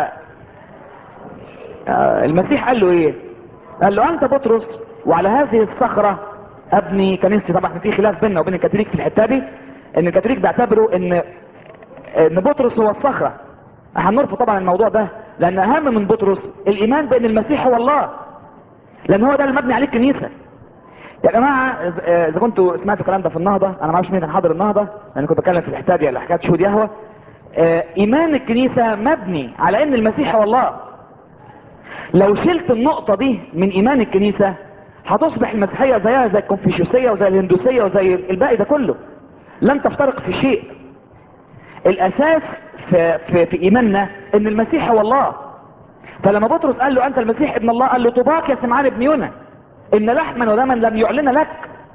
Speaker 1: آه، المسيح قال له ايه قال له انت بطرس وعلى هذه الصخرة ابني كنيستي طبعا في خلاف بيننا وبين الكاثوليك في الحته دي ان الكاثوليك بيعتبروا ان ان بطرس هو الصخرة هنرفض طبعا الموضوع ده لان اهم من بطرس الايمان بان المسيح هو الله لان هو ده اللي مبني عليه الكنيسة يا جماعة إذ- آه، اذا كنتوا سمعتوا الكلام ده في النهضة انا ما اعرفش مين كان حاضر النهضة لان كنت بتكلم في الحته دي على حكاية شهود يهوه آه، ايمان الكنيسة مبني على ان المسيح هو الله لو شلت النقطة دي من ايمان الكنيسة هتصبح المسيحية زيها زي الكونفوشيوسية وزي الهندوسية وزي الباقي ده كله لن تفترق في شيء الاساس في, في, في ايماننا ان المسيح هو الله فلما بطرس قال له انت المسيح ابن الله قال له طباك يا سمعان ابن يونا ان لحما ودما لم يعلن لك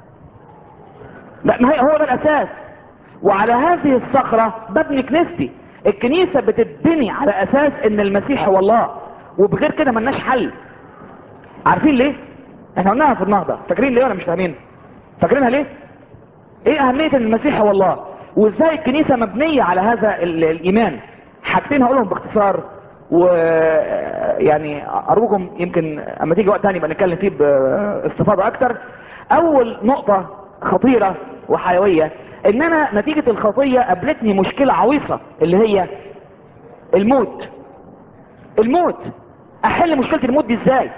Speaker 1: لا ما هي هو ده الاساس وعلى هذه الصخرة ببني كنيستي الكنيسة بتتبني على اساس ان المسيح هو الله وبغير كده ملناش حل عارفين ليه احنا قلناها في النهضة فاكرين ليه ولا مش فاهمين فاكرينها ليه ايه اهمية ان المسيح هو الله وازاي الكنيسة مبنية على هذا ال- الايمان حاجتين هقولهم باختصار و يعني ارجوكم يمكن اما تيجي وقت تاني يبقى نتكلم فيه باستفاضة اكتر اول نقطة خطيرة وحيوية ان انا نتيجة الخطية قابلتني مشكلة عويصة اللي هي الموت الموت احل مشكلة الموت دي ازاي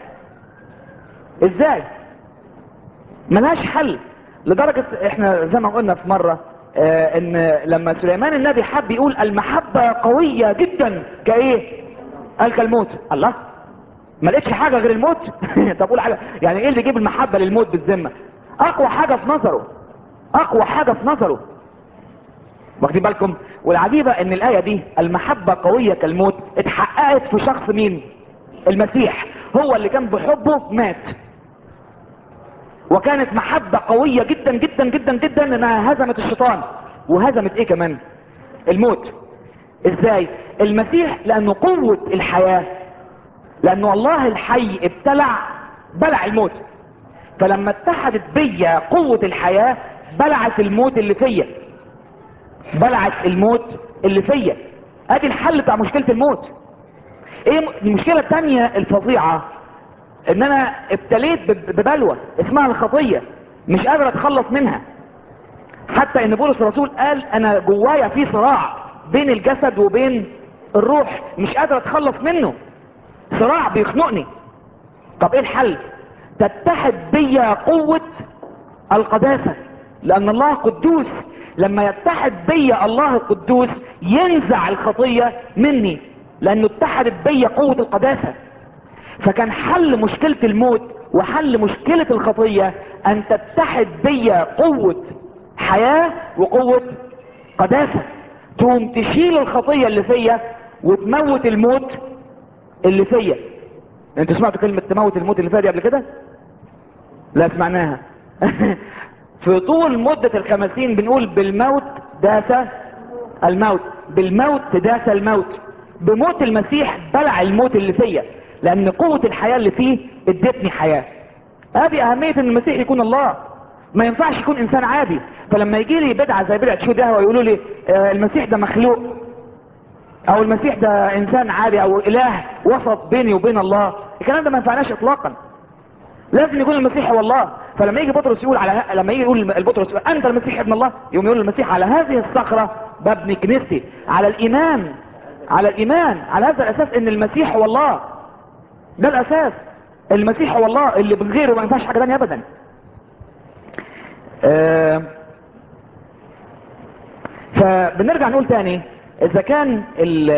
Speaker 1: ازاي ملهاش حل لدرجة احنا زي ما قلنا في مرة اه ان لما سليمان النبي حب يقول المحبة قوية جدا كايه قال كالموت الله ما لقيتش حاجة غير الموت طب قول حاجة يعني ايه اللي يجيب المحبة للموت بالذمة اقوى حاجة في نظره اقوى حاجة في نظره واخدين بالكم والعجيبة ان الاية دي المحبة قوية كالموت اتحققت في شخص مين المسيح هو اللي كان بحبه مات وكانت محبة قوية جدا جدا جدا جدا انها هزمت الشيطان وهزمت ايه كمان الموت ازاي المسيح لانه قوة الحياة لانه الله الحي ابتلع بلع الموت فلما اتحدت بيا قوة الحياة بلعت الموت اللي فيا بلعت الموت اللي فيا ادي الحل بتاع مشكلة الموت ايه المشكلة التانية الفظيعة ان انا ابتليت بب- ببلوى اسمها الخطية مش قادر اتخلص منها حتى ان بولس الرسول قال انا جوايا في صراع بين الجسد وبين الروح مش قادر اتخلص منه صراع بيخنقني طب ايه الحل تتحد بيا قوة القداسة لان الله قدوس لما يتحد بيا الله القدوس ينزع الخطية مني لانه اتحدت بيا قوة القداسة فكان حل مشكلة الموت وحل مشكلة الخطية ان تتحد بيا قوة حياة وقوة قداسة تقوم تشيل الخطية اللي فيا وتموت الموت اللي فيا انتوا سمعتوا كلمة تموت الموت اللي فيا دي قبل كده لا سمعناها في طول مدة الخمسين بنقول بالموت داس الموت بالموت داس الموت بموت المسيح بلع الموت اللي فيا لان قوة الحياة اللي فيه ادتني حياة هذه اهمية ان المسيح يكون الله ما ينفعش يكون انسان عادي فلما يجي لي بدعة زي بدعة شو ده ويقولوا لي آه المسيح ده مخلوق او المسيح ده انسان عادي او اله وسط بيني وبين الله الكلام ده ما ينفعناش اطلاقا لازم يكون المسيح هو الله فلما يجي بطرس يقول على لما يجي يقول البطرس انت المسيح ابن الله يوم يقول المسيح على هذه الصخره ببني كنيستي على الايمان على الايمان على هذا الاساس ان المسيح هو الله ده الاساس المسيح هو الله اللي من غيره ما ينفعش حاجه ثانيه ابدا آه فبنرجع نقول تاني اذا كان ال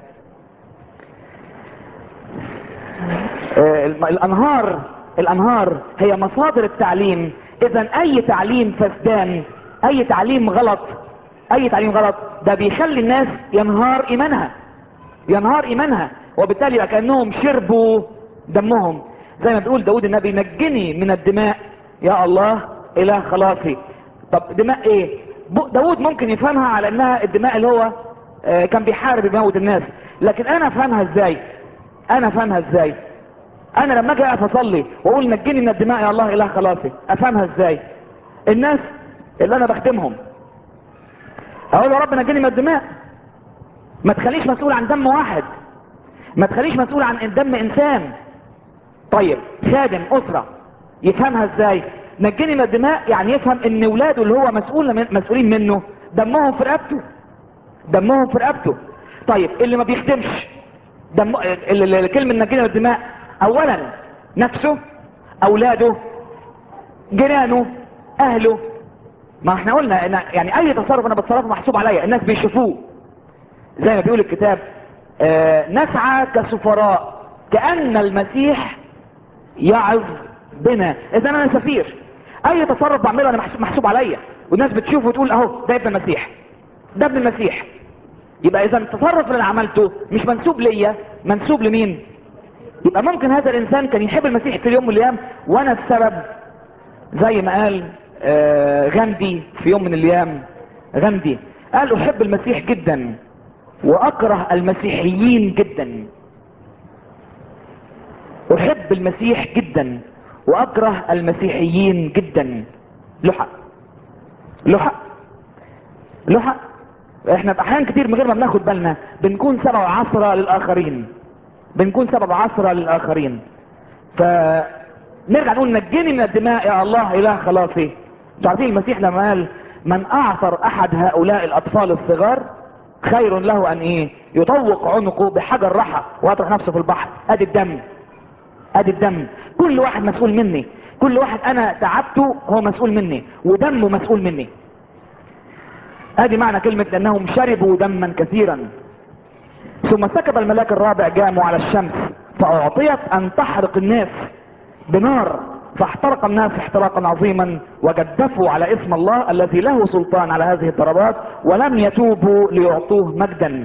Speaker 1: الانهار الانهار هي مصادر التعليم اذا اي تعليم فسدان اي تعليم غلط اي تعليم غلط ده بيخلي الناس ينهار ايمانها ينهار ايمانها وبالتالي كانهم شربوا دمهم زي ما بيقول داود النبي نجني من الدماء يا الله اله خلاصي طب دماء ايه داود ممكن يفهمها على انها الدماء اللي هو آه كان بيحارب يموت الناس لكن انا افهمها ازاي انا افهمها ازاي انا لما اجي اقف اصلي واقول نجني من الدماء يا الله اله خلاصي افهمها ازاي الناس اللي انا بخدمهم اقول يا رب نجني من الدماء ما تخليش مسؤول عن دم واحد ما تخليش مسؤول عن دم انسان طيب خادم اسرة يفهمها ازاي نجني من الدماء يعني يفهم ان ولاده اللي هو مسؤول من مسؤولين منه دمهم في رقبته دمهم في رقبته طيب اللي ما بيخدمش دم الكلمة نجني من الدماء اولا نفسه اولاده جيرانه اهله ما احنا قلنا ان يعني اي تصرف انا بتصرفه محسوب عليا الناس بيشوفوه زي ما بيقول الكتاب آه نسعى كسفراء كأن المسيح يعظ بنا اذا انا سفير اي تصرف بعمله انا محسوب, محسوب عليا والناس بتشوفه وتقول اهو ده ابن المسيح ده ابن المسيح يبقى اذا التصرف اللي انا عملته مش منسوب ليا منسوب لمين يبقى ممكن هذا الانسان كان يحب المسيح في يوم من الايام وانا السبب زي ما قال آه غاندي في يوم من الايام غاندي قال احب المسيح جدا واكره المسيحيين جدا احب المسيح جدا واكره المسيحيين جدا له حق له حق له حق احنا احيان كتير من غير ما بناخد بالنا بنكون سبب عصرة للاخرين بنكون سبب عصرة للاخرين فنرجع نقول نجني من الدماء يا الله اله خلاصي تعرفين المسيح لما قال من اعثر احد هؤلاء الاطفال الصغار خير له ان ايه يطوق عنقه بحجر رحى ويطرح نفسه في البحر ادي الدم ادي الدم كل واحد مسؤول مني كل واحد انا تعبته هو مسؤول مني ودمه مسؤول مني ادي معنى كلمة لانهم شربوا دما كثيرا ثم سكب الملاك الرابع جامه على الشمس فاعطيت ان تحرق الناس بنار فاحترق الناس احتراقا عظيما وجدفوا على اسم الله الذي له سلطان على هذه الضربات ولم يتوبوا ليعطوه مجدا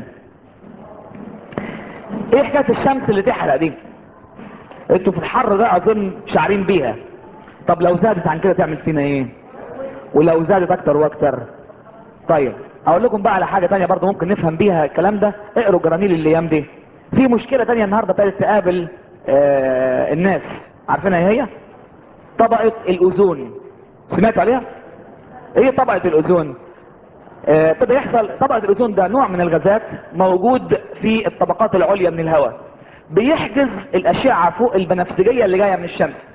Speaker 1: ايه حكايه الشمس اللي تحرق دي انتوا في الحر ده اظن شعرين بيها طب لو زادت عن كده تعمل فينا ايه ولو زادت اكتر واكتر طيب اقول لكم بقى على حاجه تانية برضه ممكن نفهم بيها الكلام ده اقروا جرانيل الايام دي في مشكله تانية النهارده ابتدت تقابل آه الناس عارفينها ايه هي طبقه الاوزون سمعتوا عليها ايه طبقه الاوزون ابتدى آه يحصل طبقه الاوزون ده نوع من الغازات موجود في الطبقات العليا من الهواء بيحجز الاشعه فوق البنفسجيه اللي جايه من الشمس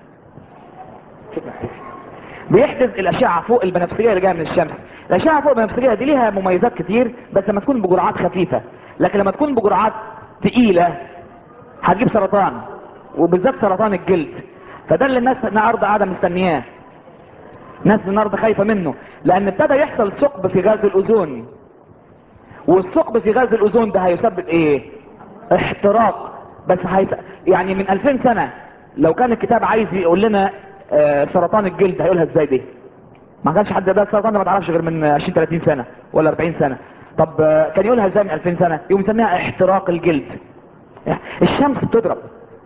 Speaker 1: بيحجز الاشعه فوق البنفسجيه اللي جايه من الشمس الاشعه فوق البنفسجيه دي ليها مميزات كتير بس لما تكون بجرعات خفيفه لكن لما تكون بجرعات تقيله هتجيب سرطان وبالذات سرطان الجلد فده اللي الناس النهارده قاعده مستنياه ناس النهارده خايفه منه لان ابتدى يحصل ثقب في غاز الاوزون والثقب في غاز الاوزون ده هيسبب ايه احتراق بس هيس... يعني من 2000 سنه لو كان الكتاب عايز يقول لنا آه سرطان الجلد هيقولها ازاي دي ما كانش حد ده السرطان ده ما تعرفش غير من 20 30 سنه ولا 40 سنه طب آه كان يقولها ازاي من 2000 سنه يقوم يسميها احتراق الجلد الشمس بتضرب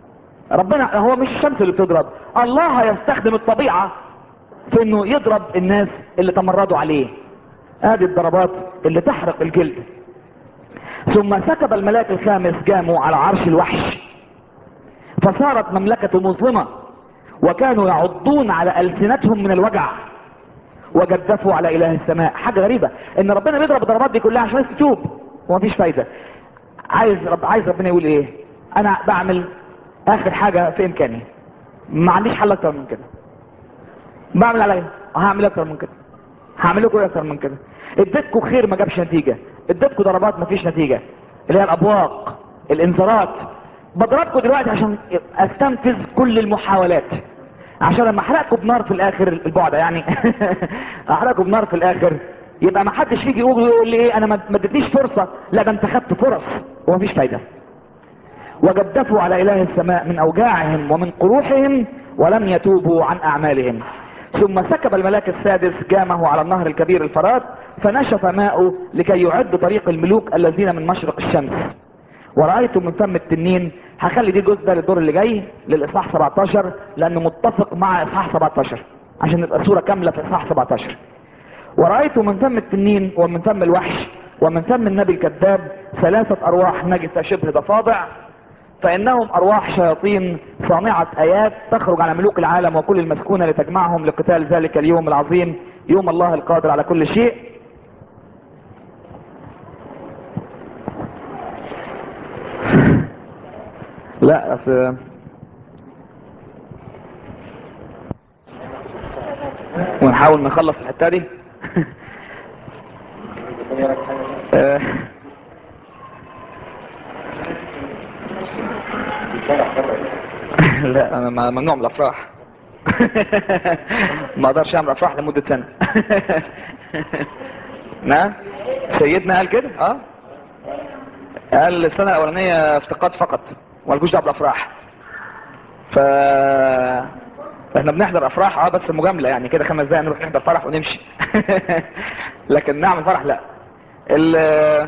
Speaker 1: ربنا هو مش الشمس اللي بتضرب الله هيستخدم الطبيعة في انه يضرب الناس اللي تمردوا عليه ادي الضربات اللي تحرق الجلد ثم سكب الملاك الخامس جامه على عرش الوحش فصارت مملكته مظلمة وكانوا يعضون على ألسنتهم من الوجع وجدفوا على إله السماء حاجة غريبة إن ربنا بيضرب الضربات دي كلها عشان تتوب ومفيش فايدة عايز رب عايز ربنا يقول إيه أنا بعمل آخر حاجة في إمكاني ما عنديش حل أكتر من كده بعمل عليا هعمل أكتر من كده هعمل لكم إيه أكتر من كده اديتكم خير ما جابش نتيجة اديتكم ضربات ما فيش نتيجة اللي هي الأبواق الإنذارات بضربكم دلوقتي عشان استنفذ كل المحاولات عشان لما احرقكم بنار في الاخر البعدة يعني احرقكم بنار في الاخر يبقى ما حدش يجي يقول يقول لي ايه انا ما ما ادتنيش فرصة لا ده انت خدت فرص ومفيش فايدة وجدفوا على اله السماء من اوجاعهم ومن قروحهم ولم يتوبوا عن اعمالهم ثم سكب الملاك السادس جامه على النهر الكبير الفرات فنشف ماؤه لكي يعد طريق الملوك الذين من مشرق الشمس ورأيت من فم التنين هخلي دي جزء ده للدور اللي جاي للإصحاح 17 لأنه متفق مع إصحاح 17 عشان نبقى الصورة كاملة في إصحاح 17 ورأيت من فم التنين ومن فم الوحش ومن فم النبي الكذاب ثلاثة أرواح نجسة شبه ضفادع فإنهم أرواح شياطين صانعة آيات تخرج على ملوك العالم وكل المسكونة لتجمعهم لقتال ذلك اليوم العظيم يوم الله القادر على كل شيء لا أصل ونحاول نخلص الحتة دي آه. لا انا ما- ممنوع من الافراح ما اقدرش اعمل افراح لمدة سنة نعم سيدنا قال كده اه قال السنة الاولانية افتقاد فقط مالكوش دعوه بالافراح ف احنا بنحضر افراح اه بس مجامله يعني كده خمس دقايق نروح نحضر فرح ونمشي لكن نعمل فرح لا ال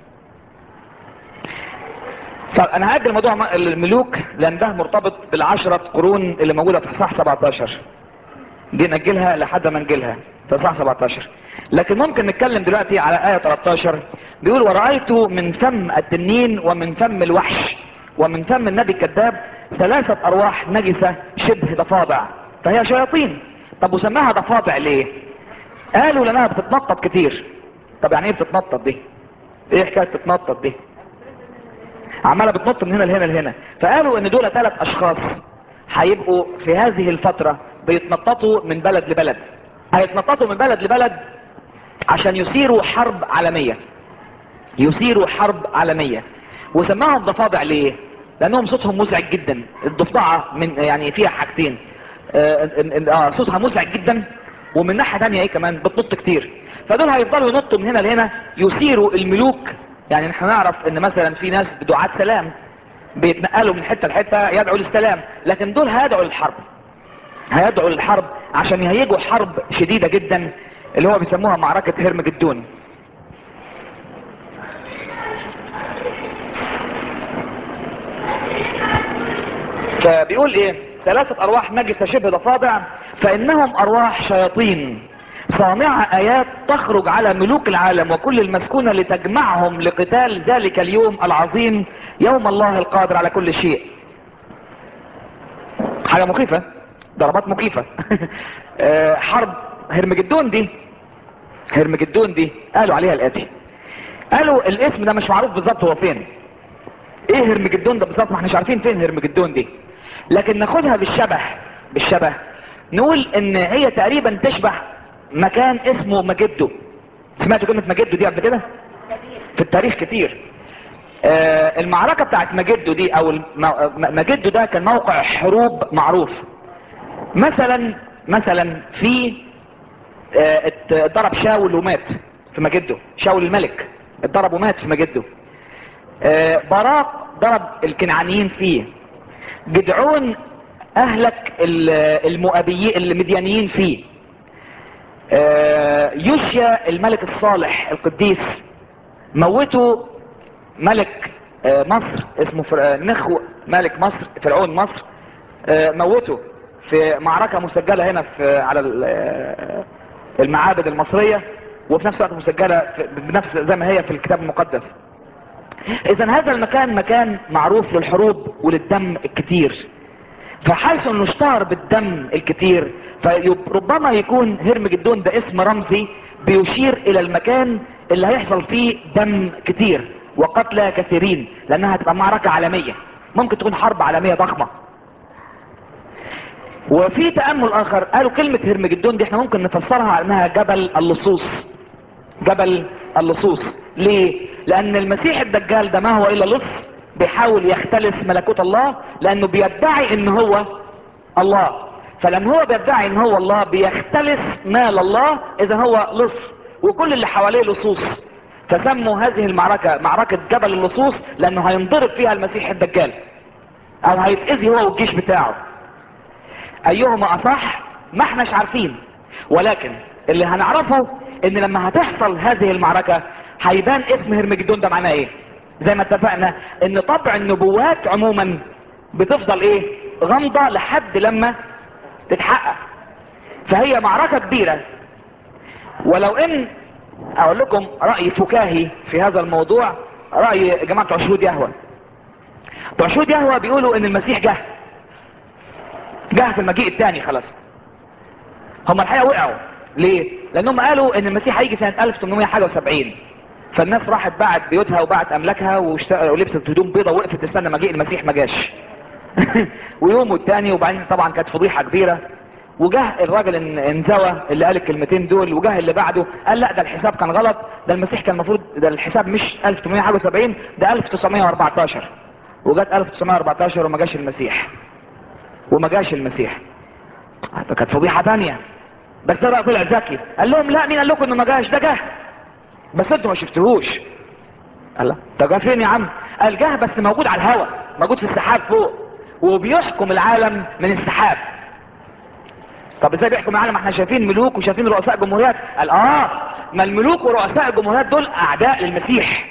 Speaker 1: طب انا هاجل موضوع م- الملوك لان ده مرتبط بالعشرة قرون اللي موجودة في اصحاح 17 دي نجلها لحد ما نجلها في اصحاح 17 لكن ممكن نتكلم دلوقتي على آية 13 بيقول ورأيت من فم التنين ومن فم الوحش ومن فم النبي الكذاب ثلاثة أرواح نجسة شبه ضفادع فهي شياطين طب وسماها ضفادع ليه؟ قالوا لأنها بتتنطط كتير طب يعني ايه بتتنطط دي؟ ايه حكاية تتنطط دي؟ عماله بتنط من هنا لهنا لهنا فقالوا ان دول ثلاث اشخاص هيبقوا في هذه الفترة بيتنططوا من بلد لبلد هيتنططوا من بلد لبلد عشان يثيروا حرب عالمية يثيروا حرب عالمية وسماهم ضفادع ليه لانهم صوتهم مزعج جدا الضفدعة من يعني فيها حاجتين آه إن- إن- آه صوتها مزعج جدا ومن ناحية تانية ايه كمان بتنط كتير فدول هيفضلوا ينطوا من هنا لهنا يثيروا الملوك يعني احنا نعرف ان مثلا في ناس بدعاة سلام بيتنقلوا من حتة لحتة يدعوا للسلام لكن دول هيدعوا للحرب هيدعوا للحرب عشان يهيجوا حرب شديدة جدا اللي هو بيسموها معركة هرمجدون فبيقول ايه ثلاثة ارواح نجسة شبه ضفادع فانهم ارواح شياطين صانعة ايات تخرج على ملوك العالم وكل المسكونة لتجمعهم لقتال ذلك اليوم العظيم يوم الله القادر على كل شيء حاجة مخيفة ضربات مخيفة آه، حرب هرمجدون دي هرمجدون دي قالوا عليها الاتي قالوا الاسم ده مش معروف بالظبط هو فين ايه هرمجدون ده بالظبط ما احناش عارفين فين هرمجدون دي لكن ناخدها بالشبه بالشبه نقول ان هي تقريبا تشبه مكان اسمه مجدو سمعت كلمة مجدو دي قبل كده في التاريخ كتير آه المعركة بتاعت مجدو دي او الم- م- مجدو ده كان موقع حروب معروف مثلا مثلا في آه، ات- اتضرب شاول ومات في مجده شاول الملك اتضرب ومات في مجده آه، باراق ضرب الكنعانيين فيه جدعون اهلك ال- المؤابيين المديانيين فيه آه، يوشيا الملك الصالح القديس موتوا ملك آه، مصر اسمه فر- آه، نخو ملك مصر فرعون مصر آه، موته في معركة مسجلة هنا في على ال- آه، المعابد المصرية وفي نفس الوقت مسجلة في- بنفس زي ما هي في الكتاب المقدس اذا هذا المكان مكان معروف للحروب وللدم الكتير فحيث انه اشتهر بالدم الكتير فربما يكون هرم جدون ده اسم رمزي بيشير الى المكان اللي هيحصل فيه دم كتير وقتلى كثيرين لانها هتبقى معركة عالمية ممكن تكون حرب عالمية ضخمة وفي تأمل اخر قالوا كلمة هرم جدون دي احنا ممكن نفسرها على انها جبل اللصوص جبل اللصوص ليه لان المسيح الدجال ده ما هو الا لص بيحاول يختلس ملكوت الله لانه بيدعي ان هو الله فلما هو بيدعي ان هو الله بيختلس مال الله اذا هو لص وكل اللي حواليه لصوص فسموا هذه المعركة معركة جبل اللصوص لانه هينضرب فيها المسيح الدجال او هيتأذي هو والجيش بتاعه ايهما اصح ما احناش عارفين ولكن اللي هنعرفه ان لما هتحصل هذه المعركة هيبان اسم هرمجدون ده معناه ايه زي ما اتفقنا ان طبع النبوات عموما بتفضل ايه غامضة لحد لما تتحقق فهي معركة كبيرة ولو ان اقول لكم رأي فكاهي في هذا الموضوع رأي جماعة بتوع شهود يهوى بتوع شهود يهوى بيقولوا ان المسيح جه جه في المجيء الثاني خلاص هم الحقيقة وقعوا ليه لانهم قالوا ان المسيح هيجي سنة 1870 فالناس راحت باعت بيوتها وباعت املاكها واشت- ولبست هدوم بيضة وقفت تستنى مجيء المسيح ما جاش ويوم والتاني وبعدين طبعا كانت فضيحة كبيرة وجه الراجل ان- انزوى اللي قال الكلمتين دول وجه اللي بعده قال لا ده الحساب كان غلط ده المسيح كان المفروض ده الحساب مش 1871 ده 1914 وجت 1914 وما جاش المسيح وما جاش المسيح فكانت فضيحة تانية بس ده بقى طلع ذكي قال لهم لا مين قال لكم انه ما جاش ده جه بس انتوا ما شفتوهوش قال لا ده جه فين يا عم قال جه بس موجود على الهواء موجود في السحاب فوق وبيحكم العالم من السحاب طب ازاي بيحكم العالم احنا شايفين ملوك وشايفين رؤساء جمهوريات قال اه ما الملوك ورؤساء الجمهوريات دول اعداء للمسيح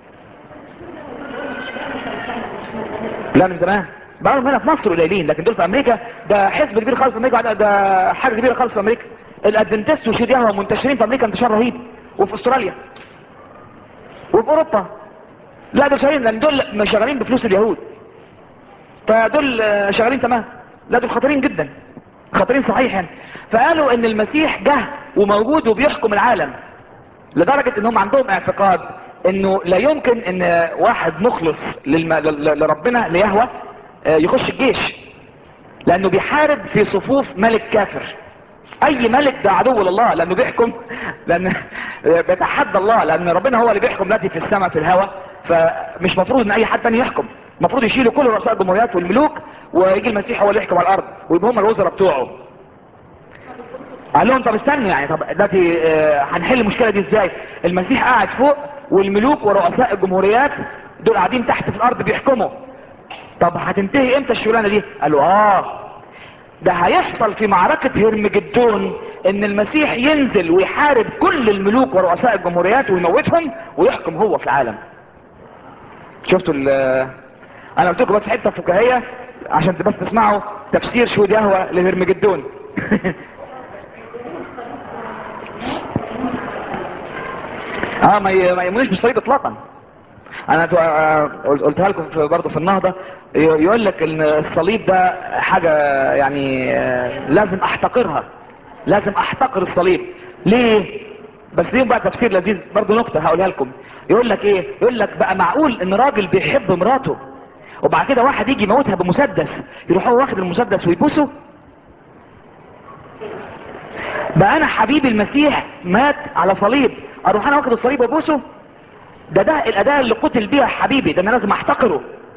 Speaker 1: لا من زمان بقوا هنا في مصر قليلين لكن دول في امريكا ده حزب كبير خالص في امريكا ده- ده حاجه كبيره خالص في امريكا الادفنتست وشيد يهوى منتشرين في امريكا انتشار رهيب وفي استراليا وفي اوروبا لا دول شغالين لان دول مش شغالين بفلوس اليهود فدول آه، شغالين تمام لا دول خطيرين جدا خطيرين صحيح يعني فقالوا ان المسيح جه وموجود وبيحكم العالم لدرجة انهم عندهم اعتقاد انه لا يمكن ان واحد مخلص للم... ل- لربنا ليهوى آه، يخش الجيش لانه بيحارب في صفوف ملك كافر اي ملك ده عدو لله لانه بيحكم لان بيتحدى الله لان ربنا هو اللي بيحكم دلوقتي في السماء في الهواء فمش مفروض ان اي حد تاني يحكم المفروض يشيلوا كل رؤساء الجمهوريات والملوك ويجي المسيح هو اللي يحكم على الارض ويبقى هم الوزراء بتوعه قال لهم طب استنوا يعني طب دلوقتي آه، هنحل المشكله دي ازاي المسيح قاعد فوق والملوك ورؤساء الجمهوريات دول قاعدين تحت في الارض بيحكموا طب هتنتهي امتى الشغلانه دي قالوا اه ده هيحصل في معركة هرمجدون ان المسيح ينزل ويحارب كل الملوك ورؤساء الجمهوريات ويموتهم ويحكم هو في العالم شفتوا ال انا قلت لكم بس حته فكاهيه عشان بس تسمعوا تفسير شهود يهوى لهرمجدون اه ما ي- ما يؤمنوش بالصليب اطلاقا انا تو- آه، قلتها لكم في- برضه في النهضه ي- يقول لك ان الصليب ده حاجه يعني آه، لازم احتقرها لازم احتقر الصليب ليه بس ليهم بقى تفسير لذيذ برضه نقطه هقولها لكم يقول لك ايه يقول لك بقى معقول ان راجل بيحب مراته وبعد كده واحد يجي يموتها بمسدس يروح هو واخد المسدس ويبوسه بقى انا حبيبي المسيح مات على صليب اروح انا واخد الصليب وابوسه ده ده الاداة اللي قتل بيها حبيبي ده انا لازم احتقره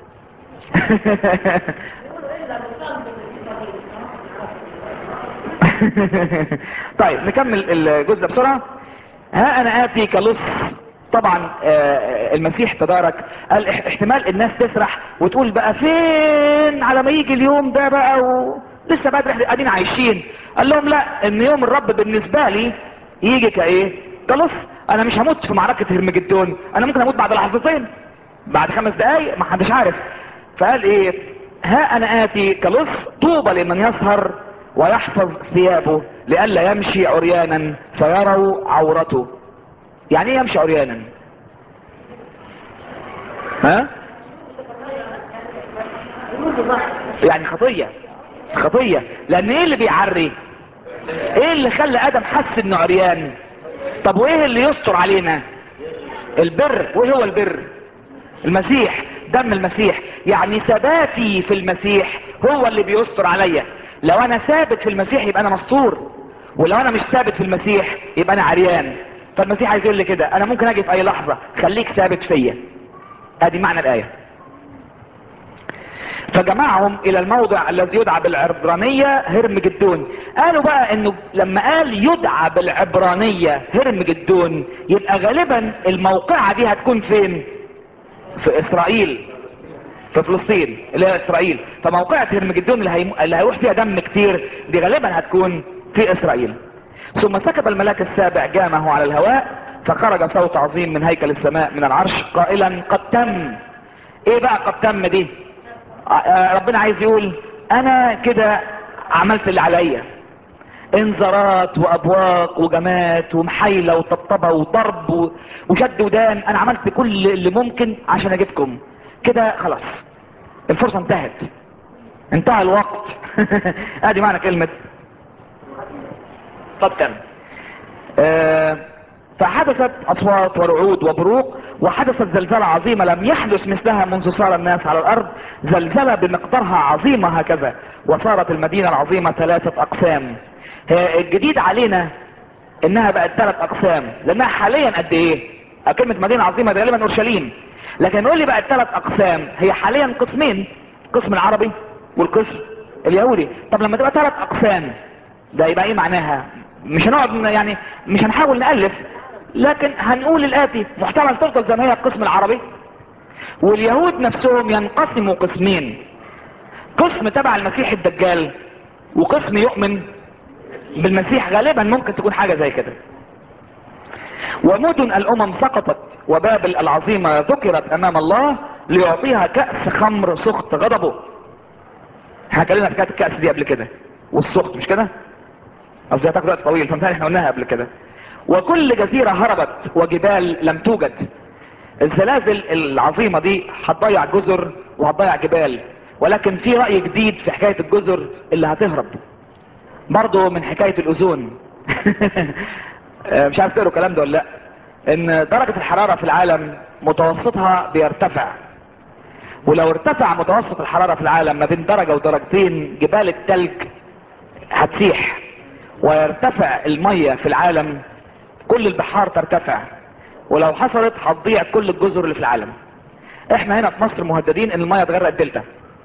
Speaker 1: طيب نكمل الجزء ده بسرعة ها انا اتي كلص طبعا آه، المسيح تدارك قال اح- احتمال الناس تسرح وتقول بقى فين على ما يجي اليوم ده بقى و... لسه بدري احنا قاعدين عايشين قال لهم لا ان يوم الرب بالنسبة لي يجي كايه كلص انا مش هموت في معركة هرمجدون انا ممكن اموت بعد لحظتين بعد خمس دقايق ما حدش عارف فقال ايه ها انا اتي كلص طوبى لمن يسهر ويحفظ ثيابه لئلا يمشي عريانا فيروا عورته يعني ايه يمشي عريانا ها يعني خطية خطية لان ايه اللي بيعري ايه اللي خلى ادم حس انه عريان طب وايه اللي يستر علينا البر وايه هو البر المسيح دم المسيح يعني ثباتي في المسيح هو اللي بيستر عليا لو انا ثابت في المسيح يبقى انا مستور ولو انا مش ثابت في المسيح يبقى انا عريان فالمسيح عايز يقول لي كده انا ممكن اجي في اي لحظة خليك ثابت فيا ادي معنى الايه فجمعهم الى الموضع الذي يدعى بالعبرانية هرم جدون قالوا بقى انه لما قال يدعى بالعبرانية هرم جدون يبقى غالبا الموقعة دي هتكون فين في اسرائيل في فلسطين اللي هي اسرائيل فموقعة هرم جدون اللي, هيم... اللي هيروح فيها دم كتير دي غالبا هتكون في اسرائيل ثم سكب الملاك السابع جامه على الهواء فخرج صوت عظيم من هيكل السماء من العرش قائلا قد تم ايه بقى قد تم دي ربنا عايز يقول انا كده عملت اللي عليا انذارات وابواق وجمات ومحايله وطبطبه وضرب وشد ودان انا عملت كل اللي ممكن عشان اجيبكم كده خلاص الفرصه انتهت انتهى الوقت ادي معنى كلمه قد تم آه فحدثت اصوات ورعود وبروق وحدثت زلزلة عظيمة لم يحدث مثلها منذ صار الناس على الارض زلزلة بمقدارها عظيمة هكذا وصارت المدينة العظيمة ثلاثة اقسام الجديد علينا انها بقت ثلاث اقسام لانها حاليا قد ايه كلمة مدينة عظيمة ده غالبا اورشليم لكن يقول لي بقت ثلاث اقسام هي حاليا قسمين القسم العربي والقسم اليهودي طب لما تبقى ثلاث اقسام ده يبقى ايه معناها مش هنقعد يعني مش هنحاول نألف لكن هنقول الآتي محتمل تفضل زي ما هي القسم العربي واليهود نفسهم ينقسموا قسمين قسم تبع المسيح الدجال وقسم يؤمن بالمسيح غالبا ممكن تكون حاجة زي كده ومدن الامم سقطت وبابل العظيمة ذكرت امام الله ليعطيها كأس خمر سخط غضبه حكى لنا حكايه الكأس دي قبل كده والسخط مش كده قصدي هتاخد وقت طويل فمثال احنا قلناها قبل كده وكل جزيرة هربت وجبال لم توجد الزلازل العظيمة دي هتضيع جزر وهتضيع جبال ولكن في رأي جديد في حكاية الجزر اللي هتهرب برضو من حكاية الأوزون مش عارف تقروا الكلام ده ولا لا ان درجة الحرارة في العالم متوسطها بيرتفع ولو ارتفع متوسط الحرارة في العالم ما بين درجة ودرجتين جبال التلج هتسيح ويرتفع المية في العالم كل البحار ترتفع ولو حصلت هتضيع كل الجزر اللي في العالم احنا هنا في مصر مهددين ان المية تغرق الدلتا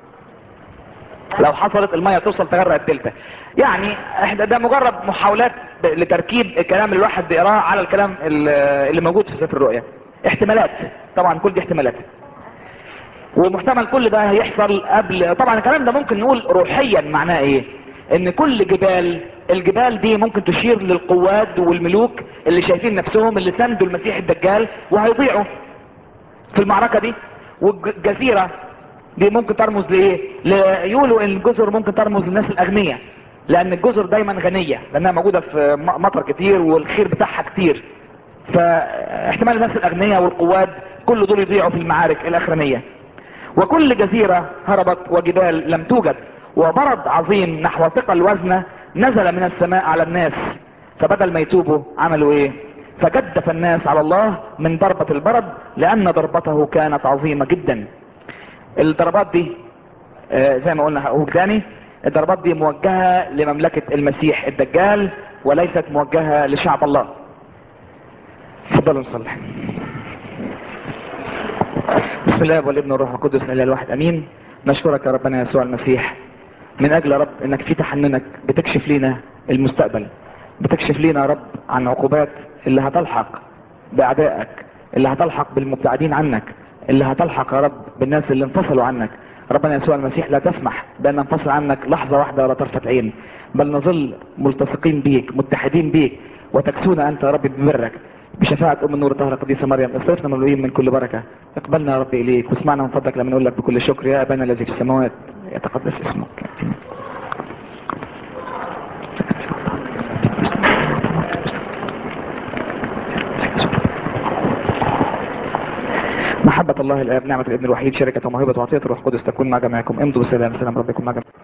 Speaker 1: لو حصلت المية توصل تغرق الدلتا يعني احنا ده مجرد محاولات لتركيب الكلام اللي الواحد بيقراه على الكلام اللي موجود في سفر الرؤيا احتمالات طبعا كل دي احتمالات ومحتمل كل ده هيحصل قبل طبعا الكلام ده ممكن نقول روحيا معناه ايه ان كل جبال الجبال دي ممكن تشير للقواد والملوك اللي شايفين نفسهم اللي سندوا المسيح الدجال وهيضيعوا في المعركة دي والجزيرة دي ممكن ترمز لايه يقولوا ان الجزر ممكن ترمز للناس الاغنياء لان الجزر دايما غنية لانها موجودة في مطر كتير والخير بتاعها كتير فاحتمال الناس الاغنياء والقواد كل دول يضيعوا في المعارك الاخرانية وكل جزيرة هربت وجبال لم توجد وبرد عظيم نحو ثقل وزنه نزل من السماء على الناس فبدل ما يتوبوا عملوا ايه فجدف الناس على الله من ضربة البرد لان ضربته كانت عظيمة جدا الضربات دي آه زي ما قلنا هقول تاني الضربات دي موجهة لمملكة المسيح الدجال وليست موجهة لشعب الله تفضلوا نصلي بسم الله والابن والروح القدس الاله الواحد امين نشكرك يا ربنا يسوع المسيح من اجل يا رب انك في تحننك بتكشف لنا المستقبل بتكشف لنا يا رب عن عقوبات اللي هتلحق باعدائك اللي هتلحق بالمبتعدين عنك اللي هتلحق يا رب بالناس اللي انفصلوا عنك ربنا يسوع المسيح لا تسمح بان ننفصل عنك لحظة واحدة ولا طرفة عين بل نظل ملتصقين بيك متحدين بيك وتكسونا انت يا رب ببرك بشفاعة أم النور الطاهرة القديسة مريم اصرفنا مملوئين من كل بركة اقبلنا يا رب إليك واسمعنا من فضلك لما نقول لك بكل شكر يا أبانا الذي في السماوات يتقدس اسمك محبة الله الآب نعمة الابن الوحيد شركة وموهبة وعطية الروح القدس تكون مع جميعكم امضوا بسلام سلام ربكم مع جميعكم